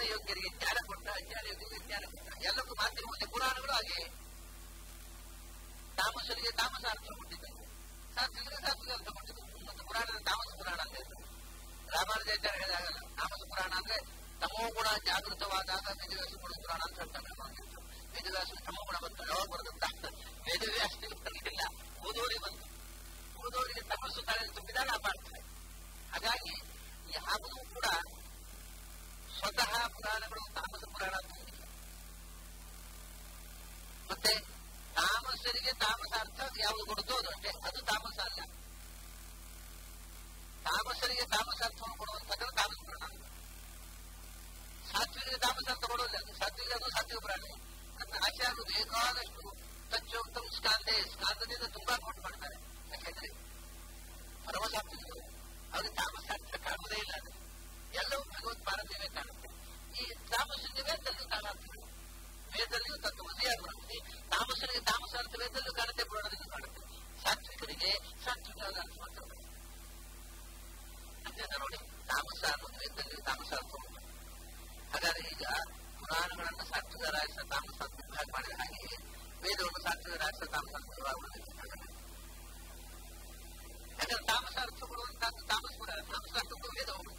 ಯೋಗ್ಯರಿಗೆ ಜ್ಞಾನ ಕೊಟ್ಟ ಅಜ್ಞಾನ ಯೋಗ್ಯರಿಗೆ ಜ್ಞಾನ ಕೊಟ್ಟ ಎಲ್ಲಕ್ಕೂ ಮಾತಿನ ಮುಂದೆ ಪುರಾಣಗಳು ಹಾಗೆ ತಾಮಸರಿಗೆ ತಾಮಸ ಅರ್ಥ ಕೊಟ್ಟಿದ್ದಾರೆ ಸಾತ್ವಿಕರಿಗೆ ಸಾತ್ವಿಕ ಅರ್ಥ ಕೊಟ್ಟಿದ್ದಾರೆ ಮತ್ತು ಪುರಾಣದ ತಾಮಸ ಪುರಾಣ ಅಂತ ಹೇಳ್ತಾರೆ ರಾಮಾನುಜಾಚಾರ್ಯ ಹೇಳಿದಾಗಲ್ಲ ತಾಮಸ ಪುರಾಣ ಅಂದ್ರೆ ತಮೋ ಗುಣ ಜಾಗೃತವಾದಾಗ ವೇದವ್ಯಾಸ ಗುಣ ಪುರಾಣ ಅಂತ ಹೇಳ್ತಾರೆ ರಾಮಾನುಜಾಚಾರ್ಯ ವೇದವ್ಯಾಸ ತಮೋ ಗುಣ ಬಂತು ಯಾವಾಗ ಬರುತ್ತ ವೇದವ್ಯಾಸನಿಗೆ ಬರಲಿಲ್ಲ ಓದೋರಿಗೆ ಬಂತು ಓದೋರಿಗೆ ತಮಸ್ಸು ತಲೆ ತುಂಬಿದಾಗ ಅಪಾರ್ಥ ಹಾಗಾಗಿ ಯಾವುದೂ ಕೂಡ ಸ್ವತಃ ಪುರಾಣಗಳು ತಾಮಸ ಪುರಾಣ ಅಂತ ಹೊಂದಿಲ್ಲ ಮತ್ತೆ ತಾಮಸರಿಗೆ ತಾಮಸ ಅರ್ಥ ಯಾವುದು ಕೊಡುತ್ತೋ ಅದು ಅಷ್ಟೇ ಅದು ತಾಮಸ ಅಲ್ಲ ತಾಮಸರಿಗೆ ತಾಮಸ ಅರ್ಥವನ್ನು ಕೊಡುವಂತದ್ದು ತಾಮಸ ಪುರಾಣ ಅಲ್ಲ ಸಾತ್ವಿಕರಿಗೆ ತಾಮಸ ಅರ್ಥ ಕೊಡೋಲ್ಲ ಅದು ಸಾತ್ವಿಕ ಅದು ಸಾತ್ವಿಕ ಪುರಾಣ ನನ್ನ ಆಚಾರ್ಯರು ಬೇಕಾದಷ್ಟು ತಚ್ಚೋಕ್ತಂ ಸ್ಕಾಂದೆ ಸ್ಕಾಂದದಿಂದ ತುಂಬಾ ಕೋಟ್ ಮಾಡ್ತಾರೆ ಯಾಕೆಂದ್ರೆ ಪರಮ ಸಾತ್ವಿಕರು ಅವ್ರಿಗೆ ತಾಮಸ ಅರ್ಥ ಕಾಣುವುದೇ ಇಲ್ಲ ಅದು ಎಲ್ಲವೂ ಭಗವತ್ ಪಾರಮ್ಯವೇ ಕಾಣುತ್ತೆ ಈ ತಾಮಸಕ್ಕೆ ವೇದದಲ್ಲಿಯೂ ಕಾಣುತ್ತೆ ವೇದದಲ್ಲಿಯೂ ತತ್ವಮಸಿಯಾಗಿ ಬರುತ್ತೆ ತಾಮಸರಿಗೆ ತಾಮಸ ಅರ್ಥ ವೇದದಲ್ಲಿಯೂ ಕಾಣುತ್ತೆ ಪುರಾಣದಲ್ಲೂ ಕಾಣುತ್ತೆ ಸಾತ್ವಿಕರಿಗೆ ಸಾತ್ವಿಕವಾದ ಅರ್ಥ ಮಾತ್ರ ಬರುತ್ತೆ. ಅದನ್ನ ನೋಡಿ ತಾಮಸ ಅನ್ನೋದು ವೇದದಲ್ಲಿಯೂ ತಾಮಸ ಅರ್ಥ ಉಂಟು ಹಾಗಾದ್ರೆ ಈಗ ಪುರಾಣಗಳನ್ನು ಸಾತ್ವಿಕ ರಾಜಸ ತಾಮಸ ಅಂತ ವಿಭಾಗ ಮಾಡಿದ ಹಾಗೆ ವೇದವನ್ನು ಸಾತ್ವಿಕ ರಾಜಸ ತಾಮಸ ಅಂತ ವಿಭಾಗ ಮಾಡಲಿಕ್ಕಾಗಲ್ಲ ಯಾಕಂದ್ರೆ ತಾಮಸ ಅರ್ಥ ಕೊಡುವಂತಹದ್ದು ತಾಮಸ ಪುರಾಣ ತಾಮಸ ಅರ್ಥ ಕೊಡುವ ವೇದ ಉಂಟು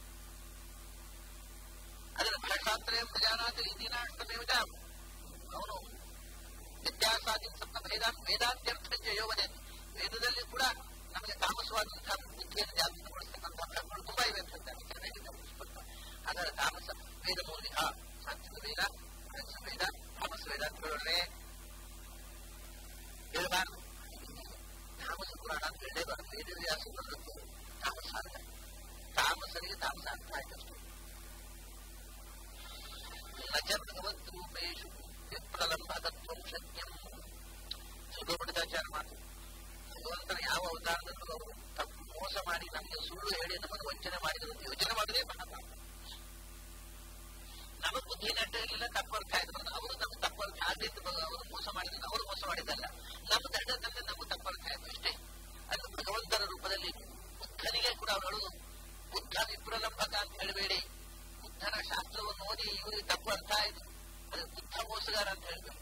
ಅದರ ಭಾಷಾಂತರೇ ಪ್ರಜಾನಾತಿ ಇಂದಿನಾಷ್ಟಮೇವ ಅವನು ವ್ಯತ್ಯಾಸಾದಿ ಸಪ್ತ ಭೇದ ವೇದಾಂತ್ಯರ್ಥ ಯೋವದೆ ವೇದದಲ್ಲಿ ಕೂಡ ನಮಗೆ ತಾಮಸವಾದಂತಹ ಬುದ್ಧಿಯನ್ನು ಜಾಗೃತಗೊಳಿಸ್ತಕ್ಕಂತಹ ಫಲಗಳು ತುಂಬಾ ಇವೆ ಅಂತ ಹೇಳ್ತಾರೆ. ಚೆನ್ನಾಗಿದೆ ಪುಷ್ಪಕ. ಹಾಗಾದ್ರೆ ತಾಮಸ ವೇದ ಮೌಲಿಕ ಸಾತ್ವಿಕ ವೇದ ರಾಜಸ ವೇದ ತಾಮಸ ವೇದ ಅಂತ ಹೇಳಿದ್ರೆ ಹೇಳಬಾರದು ತಾಮಸ ಪುರಾಣ ಅಂತ ಹೇಳಲೇಬಾರದು ವೇದವ್ಯಾಸ ಬರೆದದ್ದು ತಾಮಸ ಅಲ್ಲ ತಾಮಸರಿಗೆ ತಾಮಸ ಅರ್ಥ ಆಯ್ತಷ್ಟೇ ನ ಚ ಭಗವದ್ರೂಪೇಶು ವಿಪ್ರಲಂಬಕತ್ವಂ ಶಕ್ಯಂ ಸುಬ್ರಹ್ಮಣ್ಯಾಚಾರ್ಯ ಮಾತು ಭಗವಂತನ ಯಾವ ಅವತಾರದಲ್ಲೂ ಅವರು ತಪ್ಪು ಮೋಸ ಮಾಡಿ ನಮಗೆ ಸುಳ್ಳು ಹೇಳಿ ನಮ್ಮನ್ನು ವಂಚನೆ ಮಾಡಿದ್ರು ಅಂತ ಯೋಚನೆ ಮಾಡದೇ ಮಹಾಪಾಪ ನಮ್ಮ ಬುದ್ಧಿ ನೆಟ್ಟ ಇರಲಿಲ್ಲ ತಪ್ಪರ್ಥ ಆಯ್ತು ಅವರು ನಮ್ಮ ತಪ್ಪರ್ಥ ಆಗಲಿದ್ದು ಅವರು ಮೋಸ ಮಾಡಿದ್ರು ಅವರು ಮೋಸ ಮಾಡಿದ್ದಲ್ಲ ನಮ್ಮ ದಂಡದಲ್ಲಿ ನಮಗೂ ತಪ್ಪರ್ಥ ಆಯ್ತು ಅಷ್ಟೇ ಅದು ಭಗವಂತನ ರೂಪದಲ್ಲಿ ಬುದ್ಧನಿಗೆ ಕೂಡ ಅವರು ಹೇಳುದು ಬುದ್ಧ ವಿಪ್ರಲಂಬಕ ಅಂತ ಹೇಳಬೇಡಿ ಬುದ್ಧನ ಶಾಸ್ತ್ರವನ್ನು ಓದಿ ಇವರಿಗೆ ತಪ್ಪು ಅರ್ಥ ಆಯ್ತು ಅದು ಬುದ್ಧ ಮೋಸಗಾರ ಅಂತ ಹೇಳ್ಬೇಕು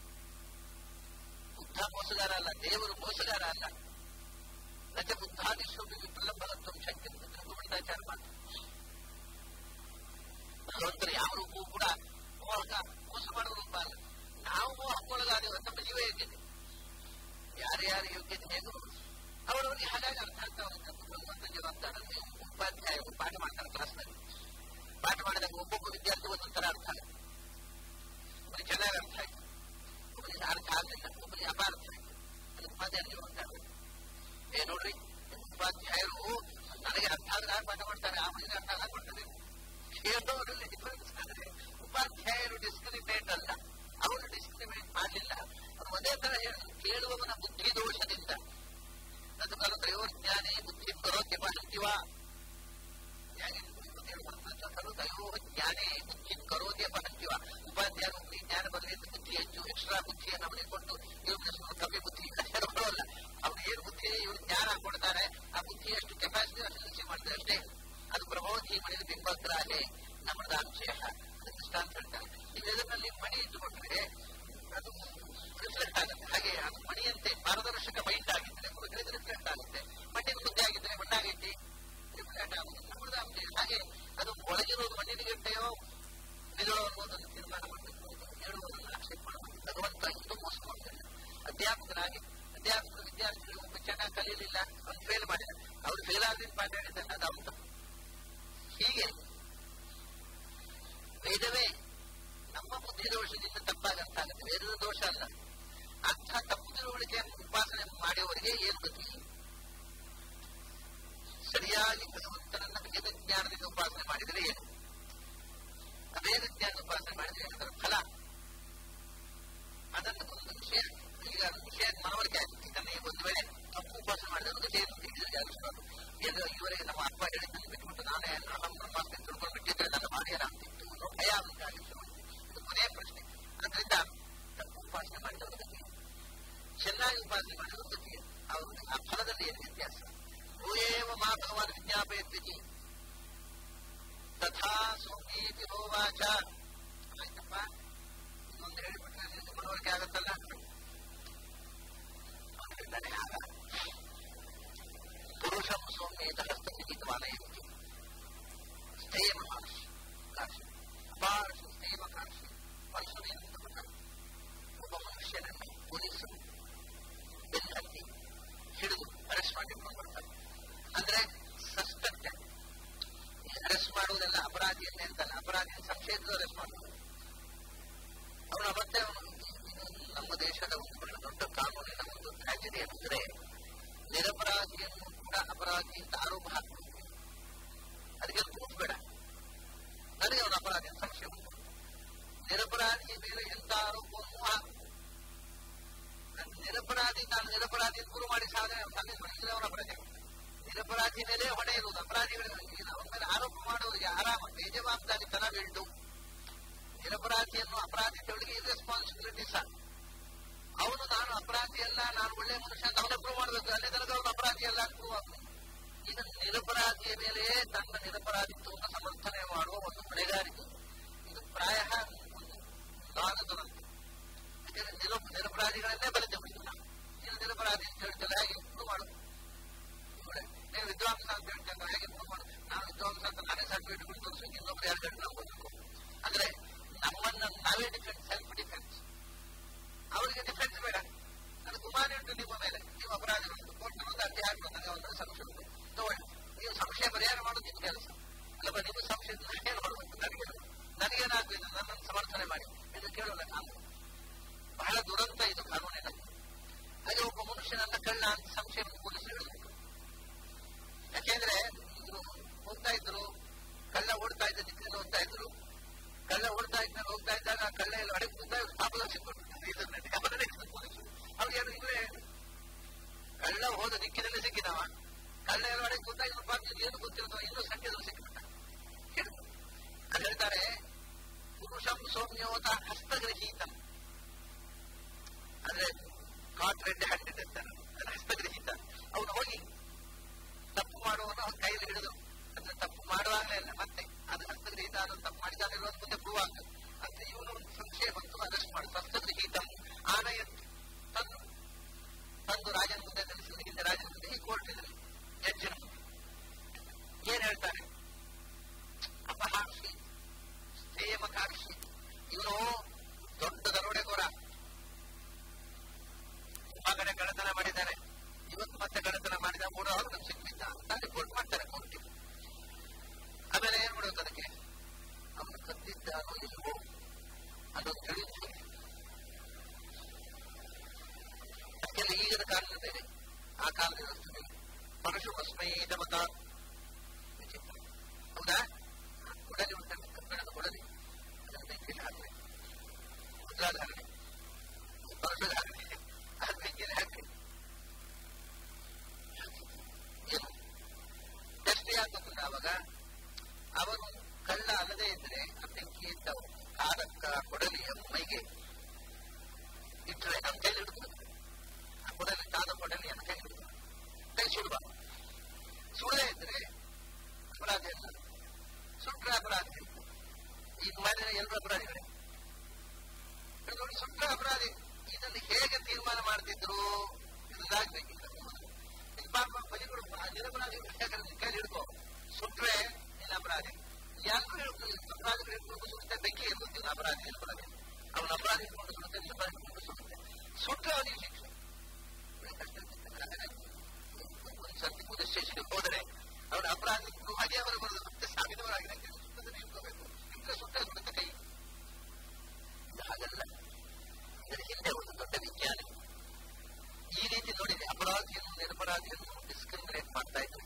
ಬುದ್ಧ ಮೋಸಗಾರ ಅಲ್ಲ ದೇವರು ಮೋಸಗಾರ ಅಲ್ಲ ರಜ ಬುದ್ಧಾದಿಶ್ವಪಿ ವಿಪ್ರಲಂಬಕತ್ವ ಶಕ್ತಿ ತ್ರಿಗುಮಂಡಾಚಾರ ಮಾತು ಭಗವಂತನ ಯಾವ ರೂಪವೂ ಕೂಡ ಮೋಹಕ ಮೋಸ ಮಾಡುವ ರೂಪ ಅಲ್ಲ ನಾವು ಮೋಹಕ್ಕೊಳಗಾದೇವ ನಮ್ಮ ಜೀವ ಯೋಗ್ಯತೆ ಯಾರ್ಯಾರ ಯೋಗ್ಯತೆ ಹೇಗೋ ಅವರವರಿಗೆ ಹಾಗಾಗಿ ಅರ್ಥ ಆಗ್ತಾ ಹೋಗುತ್ತೆ ಭಗವಂತ ಜೀವಂತಾರಲ್ಲಿ ಉಪಾಧ್ಯಾಯರು ಪಾಠ ಮಾಡ್ತಾರೆ ಕ್ಲಾಸ್ನಲ್ಲಿ ಪಾಠ ಮಾಡಿದಾಗ ಒಬ್ಬೊಬ್ಬ ವಿದ್ಯಾರ್ಥಿ ಒಂದೊಂದರ ಅರ್ಥ ಆಗುತ್ತೆ ಒಬ್ಬರಿಗೆ ಚೆನ್ನಾಗಿ ಅರ್ಥ ಆಯ್ತು ಒಬ್ಬರಿಗೆ ಅರ್ಥ ಆಗಲಿಲ್ಲ ಒಬ್ಬರಿಗೆ ಅಪಾರ್ಥ ಆಯ್ತು ಅದು ಉಪಾಧ್ಯಾಯರು ಅಂತಾರೆ ಏ ನೋಡ್ರಿ ಉಪಾಧ್ಯಾಯರು ನನಗೆ ಅರ್ಥ ಆದಾಗ ಪಾಠ ಮಾಡ್ತಾರೆ ಆ ಮನೆಗೆ ಅರ್ಥ ಆದಾಗ ಮಾಡ್ತಾರೆ ಕೇಳೋರಲ್ಲಿ ಡಿಫರೆನ್ಸ್ ಆದರೆ ಉಪಾಧ್ಯಾಯರು ಡಿಸ್ಕ್ರಿಮಿನೇಟ್ ಅಲ್ಲ ಅವರು ಡಿಸ್ಕ್ರಿಮಿನೇಟ್ ಮಾಡಲಿಲ್ಲ ಅವರು ಒಂದೇ ತರ ಹೇಳಿದ್ರು ಕೇಳುವವನ ಬುದ್ಧಿ ದೋಷದಿಂದ ಅದು ಕಲ ತ್ರಯೋಜ್ಞಾನೇ ಬುದ್ಧಿ ಕರೋತ್ಯ ಪಹಂತಿವ ತಯೋ ಜ್ಞಾನೇ ಬುದ್ಧಿ ಕರೋದ್ಯ ಪಹಂತಿವ ಉಪಾಧ್ಯಾಯರು ಈ ಜ್ಞಾನ ಬರಲಿದ್ದು ಬುದ್ಧಿ ಹೆಚ್ಚು ಎಕ್ಸ್ಟ್ರಾ ಬುದ್ಧಿಯನ್ನು ಅವನಿಗೆ ಕೊಟ್ಟು ಇವ್ರಿಗೆ ಕಮ್ಮಿ ಬುದ್ಧಿ ಇಲ್ಲ ಹೇಳೋಲ್ಲ ಅವ್ರು ಏನು ಬುದ್ಧಿ ಇವ್ರು ಜ್ಞಾನ ಕೊಡ್ತಾರೆ ಆ ಬುದ್ಧಿ ಎಷ್ಟು ಕೆಪಾಸಿಟಿ ಅಷ್ಟು ಶಿಕ್ಷೆ ಮಾಡಿದ್ರೆ ಅಷ್ಟೇ ಅದು ಪ್ರಬೋಧಿ ಮಣಿದ ಬಿಂಬಗ್ರಾಹೆ ನಮ್ಮದ ಅಂಶಯ ಅದು ದೃಷ್ಟಾಂತ ಹೇಳ್ತಾರೆ ಈಗ ಇದರಲ್ಲಿ ಮಣಿ ಇಟ್ಟುಕೊಂಡ್ರೆ ಅದು ರಿಫ್ಲೆಕ್ಟ್ ಆಗುತ್ತೆ ಹಾಗೆ ಅದು ಮಣಿಯಂತೆ ಪಾರದರ್ಶಕ ಮೈಂಡ್ ಆಗಿದ್ರೆ ಹುಡುಗರಿಗೆ ರಿಫ್ಲೆಕ್ಟ್ ಆಗುತ್ತೆ ಮಣ್ಣಿನ ಮುದ್ದೆ ಆಗಿದ್ರೆ ಮಣ್ಣಾಗೈತಿ ರಿಫ್ಲೆಕ್ಟ್ ಆಗುತ್ತೆ ನಮ್ಮದ ಅಂಶ ಹಾಗೆ ಅದು ಒಳಗಿರೋದು ಮಣ್ಣಿನ ಗಂಟೆಯೋ ನಿಜೋ ಅನ್ನೋದನ್ನು ತೀರ್ಮಾನ ಮಾಡಬೇಕು ಹೇಳುವುದನ್ನು ಆಕ್ಷೇಪ ಮಾಡಬೇಕು ಭಗವಂತ ಇದು ಮೋಸ ಮಾಡ್ತಾರೆ ಅಧ್ಯಾಪಕರಾಗಿ ಅಧ್ಯಾಪಕರು ವಿದ್ಯಾರ್ಥಿಗಳು ಒಬ್ಬ ಚೆನ್ನಾಗಿ ಕಲಿಯಲಿಲ್ಲ ಅವ್ನು ಫೇಲ್ ಮಾಡಿದ ಅವ್ರು ಫೇಲ್ ಆದ್ರೆ ಪಾಠ ಹೇಳಿದ್ದಾರೆ ಅದು ಅವ್ನು ತಪ್ಪು. ಹೀಗೆ ವೇದವೇ ನಮ್ಮ ಬುದ್ಧಿ ದೋಷದಿಂದ ತಪ್ಪಾಗಂತಾಗುತ್ತೆ ವೇದದ ದೋಷ ಅಲ್ಲ ಅಂಥ ತಪ್ಪು ತಿಳುವಳಿಕೆಯನ್ನು ಉಪಾಸನೆ ಮಾಡುವವರಿಗೆ ಏನು ಗತಿ ಸರಿಯಾಗಿ ಭಗವಂತನನ್ನ ವೇದ ಜ್ಞಾನದಿಂದ ಉಪಾಸನೆ ಮಾಡಿದರೆ ಏನು ಅವೇದ ಜ್ಞಾನ ಉಪಾಸನೆ ಮಾಡಿದರೆ ಅದರ ಫಲ ಅದನ್ನು ಒಂದು ವಿಷಯ ಈಗ ವಿಷಯ ಮನವರಿಕೆ ಆಗ್ತದೆ ಇದನ್ನ ಒಂದು ವೇಳೆ ತಪ್ಪು ಉಪಾಸನೆ ಮಾಡಿದ ಗತಿ ಏನು ಅಂತ ಹೇಳಿದ್ರೆ ಜಾಗರಿಸಬಾರ್ದು ಏನು ಇವರಿಗೆ ನಮ್ಮ ಅಪ್ಪ ಹೇಳಿದ್ದನ್ನು ಬಿಟ್ಬಿಟ್ಟು ನಾನೇ ಅಹಂ ಬ್ರಹ್ಮಾಸ್ತಿ ತಿಳ್ಕೊಂಡು ಬಿಟ್ಟಿದ್ರೆ ನನ್ನ ಮಾಡಿಯರ ಅಂತಿತ್ತು ಅನ್ನೋ ಭಯ ಉಂಟಾಗಿ ಇದು ಕೊನೆಯ ಪ್ರಶ್ನೆ ಅದರಿಂದ ತಪ್ಪು ಉಪಾಸನೆ ಮಾಡಿದವರ ಗತಿ ಚೆನ್ನಾಗಿ ಉಪಾಸನೆ ಮಾಡಿದವರ ಗತಿ ಅವರು ಆ ಫಲದಲ್ಲಿ ಏನು ವ್ಯತ್ಯಾಸ ಭೂಯೇವ ಮಾ ಭಗವಾನ್ ವಿಜ್ಞಾಪಯತ್ತಿ ತಥಾ ಸೌಮ್ಯೇತಿ ಹೋವಾಚ ಆಯ್ತಪ್ಪ ಇನ್ನೊಂದು ಹೇಳಿಬಿಟ್ರೆ ನಿನಗೆ ಮನವರಿಕೆ ಆಗತ್ತಲ್ಲ ಅವ್ನು ಹೇಳ್ತಾನೆ ಆಗ ಪುರುಷಂ ಸೌಮ್ಯೇತ ಹಸ್ತಲಿಖಿತವಾಲಯಕ್ಕೆ ಸ್ಥೇಯ ಮಹರ್ಷಿ ಕಾಶಿ ಅಪಾರ್ಷ ಸ್ಥೇಯ ಮಹರ್ಷಿ ಪರಶುರೇಂದ್ರ ಒಬ್ಬ ಮನುಷ್ಯನನ್ನು ಪೊಲೀಸರು ಬೆನ್ನತ್ತಿ ಹಿಡಿದು ಅರೆಸ್ಟ್ ಮಾಡಿಕೊಂಡು ಬರ್ತಾರೆ ಅಂದ್ರೆ ಸಸ್ಪೆಕ್ಟೆಡ್ ಅರೆಸ್ಟ್ ಮಾಡುವುದೆಲ್ಲ ಅಪರಾಧಿಯನ್ನೇ ಅಂತಲ್ಲ ಅಪರಾಧಿಯ ಸಂಶಯದ ಅರೆಸ್ಟ್ ಮಾಡುವುದು ಅವನ ಮತ್ತೆ ಅವನು ಇದು ನಮ್ಮ ದೇಶದ ಒಂದು ಬಹಳ ದೊಡ್ಡ ಕಾನೂನಿನ ಒಂದು ಟ್ರಾಜಿಡಿ ಅಂದ್ರೆ ನಿರಪರಾಧಿಯನ್ನು ಕೂಡ ಅಪರಾಧಿ ಅಂತ ಆರೋಪ ಹಾಕುವುದು ಅದಕ್ಕೆ ಪ್ರೂಫ್ ಬೇಡ ನನಗೆ ಅವನ ಅಪರಾಧಿ ಅಂತ ಸಂಶಯ ಉಂಟು ನಿರಪರಾಧಿಯ ಮೇಲೆ ಎಂತ ಆರೋಪವನ್ನು ಹಾಕು ನಿರಪರಾಧಿ ತಾನು ನಿರಪರಾಧಿ ಗುರು ಮಾಡಿ ಸಾಧನೆ ಸಾಧನೆ ಮಾಡಿದ್ರೆ ಅವನ ಅಪರಾಧಿ ನಿರಪರಾಧಿ ಮೇಲೆ ಹೊಣೆ ಇರುವುದು ಅಪರಾಧಿ ಅವನ ಮೇಲೆ ಆರೋಪ ಮಾಡುವವರಿಗೆ ಆರಾಮ ಬೇಜವಾಬ್ದಾರಿ ತನ ಬೀಳ್ತು ನಿರಪರಾಧಿಯನ್ನು ಅಪರಾಧಿ ತೊಳಗೆ ರೆಸ್ಪಾನ್ಸಿಬಿಲಿಟಿ ಸಹ ಅವನು ನಾನು ಅಪರಾಧಿ ಅಲ್ಲ ನಾನು ಒಳ್ಳೆ ಮನುಷ್ಯ ಅಂತ ಅವನೇ ಪ್ರೂವ್ ಮಾಡಬೇಕು ಅಲ್ಲೇ ತನಕ ಅವನು ಅಪರಾಧಿ ಅಲ್ಲ ಅಂತ ಪ್ರೂವ್ ಆಗ್ತದೆ ಈಗ ನಿರಪರಾಧಿಯ ಮೇಲೆ ತನ್ನ ನಿರಪರಾಧಿತ್ವವನ್ನು ಸಮರ್ಥನೆ ಮಾಡುವ ಒಂದು ಹೊಣೆಗಾರಿಕೆ ಇದು ಪ್ರಾಯ ಒಂದು ದಾನದನಂತೆ ಯಾಕಂದ್ರೆ ನಿರ ನಿರಪರಾಧಿಗಳನ್ನೇ ಬಲಿತ ಬಿಡ್ತೀವಿ ನಾವು ನೀನು ನಿರಪರಾಧಿ ಅಂತ ಹೇಳ್ತಲ್ಲ ಹೇಗೆ ಪ್ರೂವ್ ಮಾಡು ನೀವು ವಿದ್ವಾಂಸ ಅಂತ ಹೇಳ್ತೇನೆ ಹೇಗೆ ಪ್ರೂವ್ ಮಾಡು ನಾನು ವಿದ್ವಾಂಸ ಅಂತ ನಾನೇ ಸರ್ಟಿಫಿಕೇಟ್ ಬಿಟ್ಟು ತೋರಿಸಬೇಕು ಇನ್ನೊಬ್ರು ಎರಡು ಗಂಟೆ ನಾವು ಓದಬೇಕು ಅಂದ್ರೆ ನಮ್ಮನ್ನ ನಾವೇ ಡಿಫೆನ್ಸ್ ಸೆಲ್ಫ್ ಡಿಫೆನ್ಸ್ ಅವರಿಗೆ ಡಿಫೆನ್ಸ್ ಬೇಡ ಅದು ಗುಮಾನಿ ಉಂಟು ನಿಮ್ಮ ಮೇಲೆ ನೀವು ಅಪರಾಧಿಗಳು ಕೋರ್ಟ್ ಒಂದು ಅರ್ಜಿ ಹಾಕುವ ನನಗೆ ಅವನ ಸಂಶಯ ಉಂಟು ತಗೊಳ್ಳಿ ನೀವು ಸಂಶಯ ಪರಿಹಾರ ಮಾಡೋದು ನಿಮ್ಮ ಕೆಲಸ ಅಲ್ಲಪ್ಪ ನಿಮ್ಮ ಸಂಶಯ ಏನು ಮಾಡಬೇಕು ನನಗೆ ನನಗೇನಾಗಬೇಕು ನನ್ನನ್ನು ಸಮರ್ಥನೆ ಮಾಡಿ ಎಂದು ಕೇಳೋಣ ಕಾನೂನು ಬಹಳ ದುರಂತ ಇದು ಕಾನೂನಿನ ಹಾಗೆ ಒಬ್ಬ ಮನುಷ್ಯನನ್ನ ಕಳ್ಳ ಅಂತ ಸಂಶಯವನ್ನು ಪೊಲೀಸರು ಹೇಳಬೇಕು ಯಾಕೆಂದ್ರೆ ಇವರು ಹೋಗ್ತಾ ಇದ್ರು ಕಳ್ಳ ಓಡ್ತಾ ಇದ್ದ ದಿಕ್ಕಿನಲ್ಲಿ ಹೋಗ್ತಾ ಇದ್ರು ಕಳ್ಳ ಓಡ್ತಾ ಇದ್ದ ಹೋಗ್ತಾ ಇದ್ದಾಗ ಕಳ್ಳ ಎಲ್ಲ ಹೊಡೆಗೆ ಕೂತ ಪಾಪದ ಸಿಕ್ಕೊಂಡು ಇದರಲ್ಲಿ ಅವರನ್ನೇ ಪೊಲೀಸರು ಅವ್ರಿಗೆ ಏನು ಇಲ್ಲೇ ಕಳ್ಳ ಹೋದ ದಿಕ್ಕಿನಲ್ಲಿ ಸಿಕ್ಕಿದವ ಕಳ್ಳ ಎಲ್ಲ ಹೊಡೆಗೆ ಕೂತ ಇನ್ನು ಪಾಪ ಏನು ಗೊತ್ತಿರೋದು ಇನ್ನೂ ಸಂಖ್ಯೆದಲ್ಲಿ ಸಿಕ್ಕಿಬಿಟ್ಟ ಅದು ಹೇಳ್ತಾರೆ ಪುರುಷಂ ಸೌಮ್ಯೋತ ಹಸ್ತಗೃಹೀತಂ ಅಂದ್ರೆ ಕಾಟ್ ರೆಡ್ ಹ್ಯಾಂಡೆಡ್ ಅಂತಾರೆ ಅದು ಹಸ್ತಗೃಹೀತ ಅವನು ಹೋಗಿ ತಪ್ಪು ಮಾಡುವವನು ಅವನ ಕೈಯಲ್ಲಿ ಹಿಡಿದು ಅಂದ್ರೆ ತಪ್ಪು ಮಾಡುವಾಗಲೇ ಅಲ್ಲ ಮತ್ತೆ ಅದು ಹಸ್ತಗೃಹೀತ ಅದು ತಪ್ಪು ಮಾಡಿದಾನೆ ಇರೋದು ಮುಂದೆ ಪ್ರೂವ್ ಆಗ್ತದೆ ಅಂತ ಇವನು ಒಂದು ಸಂಶಯ ಬಂತು ಅರೆಸ್ಟ್ ಮಾಡಿ ಹಸ್ತಗೃಹೀತ ಆನಯಂತು ತಂದು ತಂದು ರಾಜನ ಮುಂದೆ ತಿಳಿಸಿದ ರಾಜನ ಮುಂದೆ ಈ ಕೋರ್ಟಿನಲ್ಲಿ ಜಡ್ಜಿನ ಮುಂದೆ ಏನ್ ಹೇಳ್ತಾರೆ ಅಪಹಾರ್ಷಿ ಸ್ಥೇಯಮಕಾರ್ಷಿ ಇವನು ದೊಡ್ಡ ದರೋಡೆಗೋರ ತುಂಬಾ ಕಡೆ ಕಳ್ಳತನ ಮಾಡಿದ್ದಾನೆ ಇವತ್ತು ಮತ್ತೆ ಕಳ್ಳತನ ಮಾಡಿದ ಮೂರು ಅವರು ಸಿಕ್ಕಿದ್ದ ಅಂತ ರಿಪೋರ್ಟ್ ಮಾಡ್ತಾರೆ ಕೋರ್ಟಿಗೆ ಆಮೇಲೆ ಏನ್ ಮಾಡೋದು ಅದಕ್ಕೆ ಅವನು ಕದ್ದಿದ್ದಾನೋ ಇಲ್ವೋ ಅನ್ನೋದು ತಿಳಿದು ಅದಕ್ಕೆಲ್ಲ ಈಗಿನ ಕಾಲದ ಬೇರೆ ಆ ಕಾಲದ ವ್ಯವಸ್ಥೆ ಬೇರೆ ಪರಶುಭಸ್ಮೈದ ಮತ ವಿಚಿತ್ರ ಹೌದಾ ಕೊಡಲಿ ಉಂಟಲ್ಲ ಕಬ್ಬಿಣದ ಕೊಡಲಿ ಅದನ್ನು ಬೆಂಕಿಯಲ್ಲಿ ಹಾಕ್ರಿ ಮುದ್ರಾಧಾರಣೆ ಪರಶುಧಾರಣೆ ಅದು ಬೆಂಕಿಯಲ್ಲಿ ಹಾಕ್ರಿ ಏನು ಟೆಸ್ಟ್ ಯಾಕೆ ಗೊತ್ತಿಲ್ಲ ಅವಾಗ ಅವನು ಕಳ್ಳ ಅಲ್ಲದೆ ಇದ್ರೆ ಆ ಬೆಂಕಿಯಿಂದ ಕಾಲಕ್ಕ ಕೊಡಲಿಯ ಮೈಗೆ ಇಟ್ಟರೆ ನಮ್ಮ ಕೈಲಿ ಹಿಡಿದು ಆ ಕೊಡಲಿ ಕಾದ ಕೊಡಲಿಯನ್ನು ಕೈ ಹಿಡಿದು ಕೈ ಸುಡಬಾರ್ದು ಸುಡದೇ ಇದ್ರೆ ಅಪರಾಧ ಇಲ್ಲ ಸುಟ್ರೆ ಅಪರಾಧ ಈಗ ಮಾಡಿದ ಎಲ್ಲರೂ ಅಪರಾಧಿಗಳೇ ನೋಡಿ ಸುಟ್ರೆ ಅಪರಾಧಿ ಇದನ್ನು ಹೇಗೆ ತೀರ್ಮಾನ ಮಾಡ್ತಿದ್ರು ಇದಾಗಬೇಕಿಲ್ಲ ಪಾಪ ಬಲಿಗಳು ನಿರಪರಾಧಿ ಕೈ ಹಿಡ್ಕೋ ಸುಟ್ರೆ ನೀನು ಅಪರಾಧಿ ಎಲ್ಲರೂ ಅಪರಾಧಿಗಳು ಹಿಡ್ಕೊಂಡು ಸುಡುತ್ತೆ ಬೆಂಕಿ ಇರ್ಬೋದು ಅಪರಾಧಿ ಅಪರಾಧಿ ಅವನ ಅಪರಾಧಿ ಹಿಡ್ಕೊಂಡು ಸುಡುತ್ತೆ ನಿರಪರಾಧಿ ಹಿಡ್ಕೊಂಡು ಸುಡುತ್ತೆ ಸುಟ್ರೆ ಅವನಿಗೆ ಶಿಕ್ಷೆ ಒಂದು ಸರ್ತಿ ಪೊಲೀಸ್ ಸ್ಟೇಷನ್ಗೆ ಹೋದರೆ ಅವರ ಅಪರಾಧಿ ಹಾಗೆ ಅವರು ಬರೋದು ಮತ್ತೆ ಸಾಬೀತವರಾಗಿದೆ ಸುಟ್ಟದನ್ನೇ ಇಟ್ಕೋಬೇಕು ಇಟ್ಟರೆ ಸುಟ್ಟೆ ಸುಡುತ್ತೆ ಕೈ ಹಾಗಲ್ಲ ಇದರ ಹಿಂದೆ ಒಂದು ದೊಡ್ಡ ವಿಜ್ಞಾನ ಈ ರೀತಿ ನೋಡಿದೆ ಅಪರಾಧಿಯನ್ನು ನಿರಪರಾಧಿಯನ್ನು ಡಿಸ್ಕ್ರಿಮಿನೇಟ್ ಮಾಡ್ತಾ ಇದ್ರು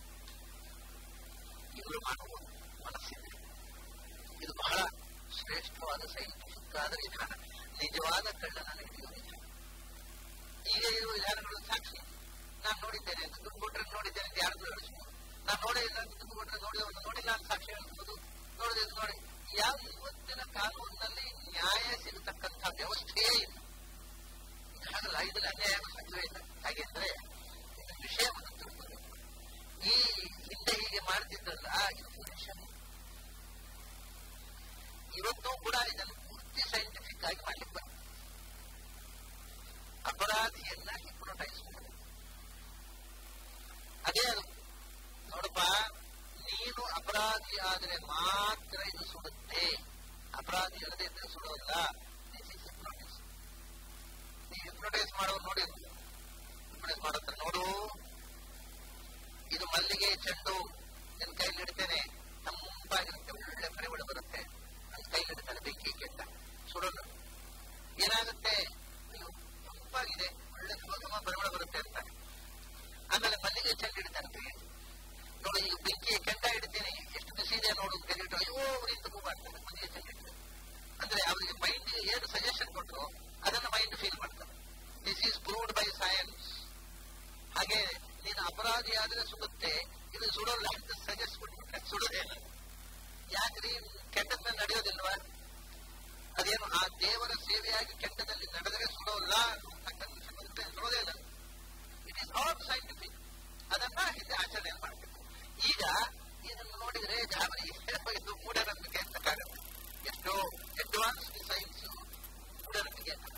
ಇವರು ಮಾಡುವ ಮನಸ್ಸಿದೆ ಇದು ಬಹಳ ಶ್ರೇಷ್ಠವಾದ ಸೈಂಟಿಫಿಕ್ ಆದ ವಿಧಾನ ನಿಜವಾದ ಕಳ್ಳನನ್ನು ಹಿಡಿಯುವ ವಿಧಾನ ಈಗ ಇರುವ ವಿಧಾನಗಳು ಸಾಕ್ಷಿ ನಾನು ನೋಡಿದ್ದೇನೆ ಅಂತ ದುಡ್ಡು ಕೊಟ್ಟರೆ ನೋಡಿದ್ದೇನೆ ಅಂತ ಯಾರಿಗೂ ಹೇಳಿಸ್ಬೋದು ನಾನು ನೋಡೇ ಇಲ್ಲ ಅಂತ ದುಡ್ಡು ಕೊಟ್ಟರೆ ನೋಡಿ ಅವನು ನೋಡಿಲ್ಲ ಅಂತ ಸಾಕ್ಷಿ ಹೇಳಿಸ್ಬೋದು ನೋಡಿದ್ರೆ ನೋಡಿ ಯಾವ ಇವತ್ತಿನ ಕಾನೂನಿನಲ್ಲಿ ನ್ಯಾಯ ಸಿಗತಕ್ಕಂಥ ವ್ಯವಸ್ಥೆಯೇ ಇಲ್ಲ ಹಾಗಲ್ಲ ಇದರಲ್ಲಿ ಅನ್ಯಾಯ ಸಾಧ್ಯವೇ ಇಲ್ಲ ಹಾಗೆಂದ್ರೆ ವಿಷಯವನ್ನು ತಿಳ್ಕೋಬೇಕು ಈ ಹಿಂದೆ ಹೀಗೆ ಮಾಡ್ತಿದ್ರಲ್ಲ ಇದು ವಿಷಯ ಇವತ್ತು ಕೂಡ ಇದನ್ನು ಪೂರ್ತಿ ಸೈಂಟಿಫಿಕ್ ಆಗಿ ಮಾಡ್ಲಿಕ್ಕೆ ಬರುತ್ತೆ ಅಪರಾಧಿಯನ್ನ ಹಿಪ್ನೋಟೈಸ್ ಮಾಡಿ ಅದೇ ಅದು ನೋಡಪ್ಪ ನೀನು ಅಪರಾಧಿ ಆದರೆ ಮಾತ್ರ ಇದು ಸುಡುತ್ತೆ ಅಪರಾಧಿ ಅಲ್ಲದೆ ಇದ್ರೆ ಸುಡೋಲ್ಲ ದಿಸ್ ಇಸ್ ಹಿಪ್ನೋಟೈಸ್ ನೀವು ಹಿಪ್ನೋಟೈಸ್ ಮಾಡೋರು ನೋಡಿ ಹಿಪ್ನೋಟೈಸ್ ಮಾಡತ್ತ ನೋಡು ಇದು ಮಲ್ಲಿಗೆ ಚೆಂಡು ನಿನ್ ಕೈಲಿ ಇಡ್ತೇನೆ ತಂಪಾಗಿರುತ್ತೆ ಒಳ್ಳೆ ಪರಿಮಳ ಬರುತ್ತೆ ನನ್ನ ಕೈಲಿ ಇಡ್ತಾನೆ ಬೆಂಕಿ ಕೆಟ್ಟ ಸುಡೋಲ್ಲ ಏನಾಗುತ್ತೆ ಅಯ್ಯೋ ತಂಪಾಗಿದೆ ಒಳ್ಳೆ ಘಮ ಪರಿಮಳ ಬರುತ್ತೆ ಅಂತಾನೆ ಆಮೇಲೆ ಮಲ್ಲಿಗೆ ಚೆಂಡು ಇಡ್ತಾನೆ ಕೈಯಲ್ಲಿ ನೋಡು ಈಗ ಬೆಂಕಿ ಕೆಂಡ ಇಡ್ತೀನಿ ಎಷ್ಟು ಬಿಸಿ ಇದೆ ನೋಡು ಕೈಲಿಟ್ಟು ಅಯ್ಯೋ ನಿಂತು ಮೂವ್ ಮಾಡ್ತಾನೆ ಮಲ್ಲಿಗೆ ಚೆಂಡು ಇಡ್ತಾನೆ ಅಂದ್ರೆ ಅವರಿಗೆ ಮೈಂಡ್ ಏನು ಸಜೆಷನ್ ಕೊಟ್ಟರು ಅದನ್ನ ಮೈಂಡ್ ಫೀಲ್ ಮಾಡ್ತಾರೆ this is proved by science ಹಾಗೆ ನೀನು ಅಪರಾಧಿ ಆದ್ರೆ ಸುಡುತ್ತೆ ಇದು ಸುಡೋಲ್ಲ ಅಂತ ಸಜೆಸ್ಟ್ ಕೊಟ್ಬಿಟ್ರೆ ಸುಡೋದೇ ಇಲ್ಲ ಯಾಕ್ರಿ ಕೆಟ್ಟದ ಮೇಲೆ ನಡೆಯೋದಿಲ್ವಾ ಅದೇನು ಆ ದೇವರ ಸೇವೆಯಾಗಿ ಕೆಟ್ಟದಲ್ಲಿ ನಡೆದರೆ ಸುಡೋಲ್ಲ ಸುಡೋದೇ ಇಲ್ಲ ಇಟ್ ಈಸ್ ಆಲ್ ಸೈಂಟಿಫಿಕ್ ಅದನ್ನ ಹಿಂದೆ ಆಚರಣೆ ಮಾಡಬೇಕು ಈಗ ಇದನ್ನು ನೋಡಿದ್ರೆ ಗಾಬರಿ ಇದು ಮೂಢನಂಬಿಕೆ ಅಂತಕ್ಕಾಗತ್ತೆ ಎಷ್ಟೋ ಅಡ್ವಾನ್ಸ್ಡ್ ಸೈನ್ಸ್ ಮೂಢನಂಬಿಕೆ ಅಂತ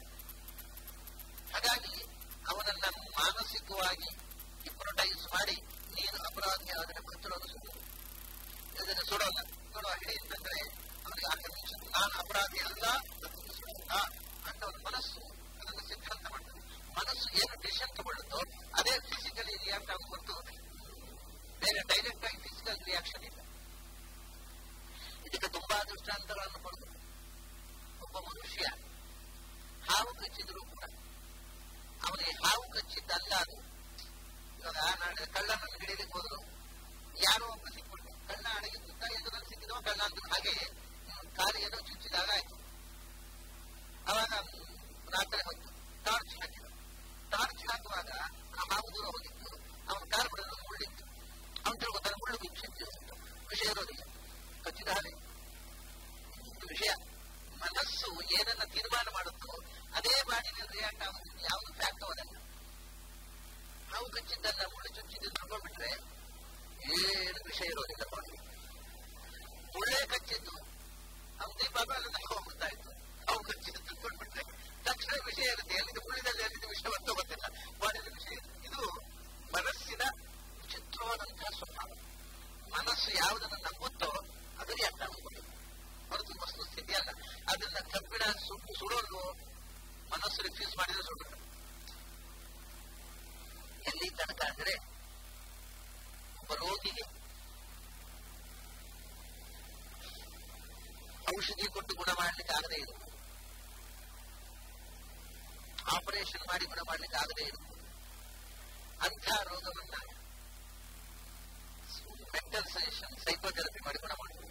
ಹಾಗಾಗಿ ಅವನನ್ನ ಮಾನಸಿಕವಾಗಿ ಹಿಪ್ನೋಟೈಸ್ ಮಾಡಿ ನೀನು ಅಪರಾಧಿ ಆದರೆ ಮಾತ್ರ ಅದು ಸುಡೋದು ಇದನ್ನು ಸುಡೋಲ್ಲ ನೋಡುವ ಹಿಡಿ ಅಂತಂದ್ರೆ ಅವನಿಗೆ ಆಕ್ರಮಿಸ ನಾನು ಅಪರಾಧಿ ಅಲ್ಲ ಅದನ್ನು ಸುಡಲ್ಲ ಅಂತ ಅವನ ಮನಸ್ಸು ಅದನ್ನು ಸಿದ್ಧಾಂತ ಮಾಡ್ತದೆ ಮನಸ್ಸು ಏನು ಡಿಸಿಷನ್ ತಗೊಳ್ಳುತ್ತೋ ಅದೇ ಫಿಸಿಕಲಿ ರಿಯಾಕ್ಟ್ ಆಗಿ ಹೊರತು ಬೇರೆ ಡೈರೆಕ್ಟ್ ಆಗಿ ಫಿಸಿಕಲ್ ರಿಯಾಕ್ಷನ್ ಇಲ್ಲ ಇದಕ್ಕೆ ತುಂಬಾ ದೃಷ್ಟಾಂತಗಳನ್ನು ಕೊಡ್ತಾರೆ ಒಬ್ಬ ಮನುಷ್ಯ ಹಾವು ಕಚ್ಚಿದ್ರು ಕೂಡ ಅವನಿಗೆ ಹಾವು ಕಚ್ಚಿದ್ದಲ್ಲ ಅದು ಇವಾಗ ನಾಳೆ ಕಳ್ಳನ ಹಿಡಿಯಲಿಕ್ಕೆ ಹೋದ್ರು ಯಾರೋ ಒಬ್ಬ ಸಿಕ್ಬಿಟ್ಟು ಕಳ್ಳ ಅಡಗಿ ಸುತ್ತ ಎದುರಲ್ಲಿ ಸಿಕ್ಕಿದವ ಕಳ್ಳ ಅಂತ ಹಾಗೆ ಕಾಲಿಗೇನೋ ಚುಚ್ಚಿದಾಗ ಆಯ್ತು ಅವಾಗ ರಾತ್ರಿ ಹೊತ್ತು ಟಾರ್ಚ್ ಹಾಕಿದ ಟಾರ್ಚ್ ಹಾಕುವಾಗ ಆ ಹಾವು ದೂರ ಹೋಗಿತ್ತು ಅವನ ಕಾರ್ ಬಿಡಲು ಮುಳ್ಳಿತ್ತು ಅವನು ತಿಳ್ಕೊತಾನೆ ಮುಳ್ಳು ಬಿಚ್ಚಿತ್ತು ವಿಷಯ ಇರೋದಿಲ್ಲ ಕಚ್ಚಿದ ಹಾಗೆ ವಿಷಯ ಮನಸ್ಸು ಏನನ್ನ ತೀರ್ಮಾನ ಮಾಡುತ್ತೋ ಅದೇ ಬಾಡಿನ ರಿಯಾಕ್ಟ್ ಆಗುತ್ತೆ ಯಾವುದು ಫ್ಯಾಕ್ಟ್ ಅದಲ್ಲ ಹಾವು ಕಚ್ಚಿದ್ದನ್ನ ಮುಳ್ಳು ಚುಚ್ಚಿದ್ದು ತಗೊಂಡ್ಬಿಟ್ರೆ ಏನು ವಿಷಯ ಇರೋದಿಲ್ಲ ನೋಡಿ ಮುಳ್ಳೇ ಕಚ್ಚಿದ್ದು ಅವ್ನು ದೀಪ ಅಲ್ಲಿಂದ ಹೋಗ್ಬಿಡ್ತಾ ಇತ್ತು ಹಾವು ಕಚ್ಚಿದ್ದು ತಿಳ್ಕೊಂಡ್ಬಿಟ್ರೆ ತಕ್ಷಣ ವಿಷಯ ಇರುತ್ತೆ ಎಲ್ಲಿದ್ದು ಮುಳ್ಳಿದಲ್ಲಿ ಎಲ್ಲಿದ್ದು ವಿಷಯ ಅಂತ ಗೊತ್ತಿಲ್ಲ ಬಾಡಿದ ವಿಷಯ ಇದು ಮನಸ್ಸಿನ ವಿಚಿತ್ರವಾದಂತಹ ಸ್ವಭಾವ ಮನಸ್ಸು ಯಾವುದನ್ನು ನಂಬುತ್ತೋ ಅದು ರಿಯಾಕ್ಟ್ ಆಗುತ್ತದೆ ಹೊರತು ವಸ್ತು ಸ್ಥಿತಿ ಅಲ್ಲ ಅದನ್ನ ಕಬ್ಬಿಣ ಸುಟ್ಟು ಸುಡೋದು ಮನಸ್ಸು ರಿಫ್ಯೂಸ್ ಮಾಡಿದ್ರೆ ಸುಡುತ್ತೆ ಎಲ್ಲಿ ತನಕ ಅಂದ್ರೆ ಒಬ್ಬ ರೋಗಿಗೆ ಔಷಧಿ ಕೊಟ್ಟು ಗುಣ ಮಾಡ್ಲಿಕ್ಕೆ ಆಗದೆ ಇರು ಆಪರೇಷನ್ ಮಾಡಿ ಗುಣ ಮಾಡ್ಲಿಕ್ಕೆ ಆಗದೆ ಇರು ಅಂಥ ರೋಗವನ್ನ ಮೆಂಟಲ್ ಸಜೆಷನ್ ಸೈಕೋಥೆರಪಿ ಮಾಡಿ ಗುಣ ಮಾಡಬಹುದು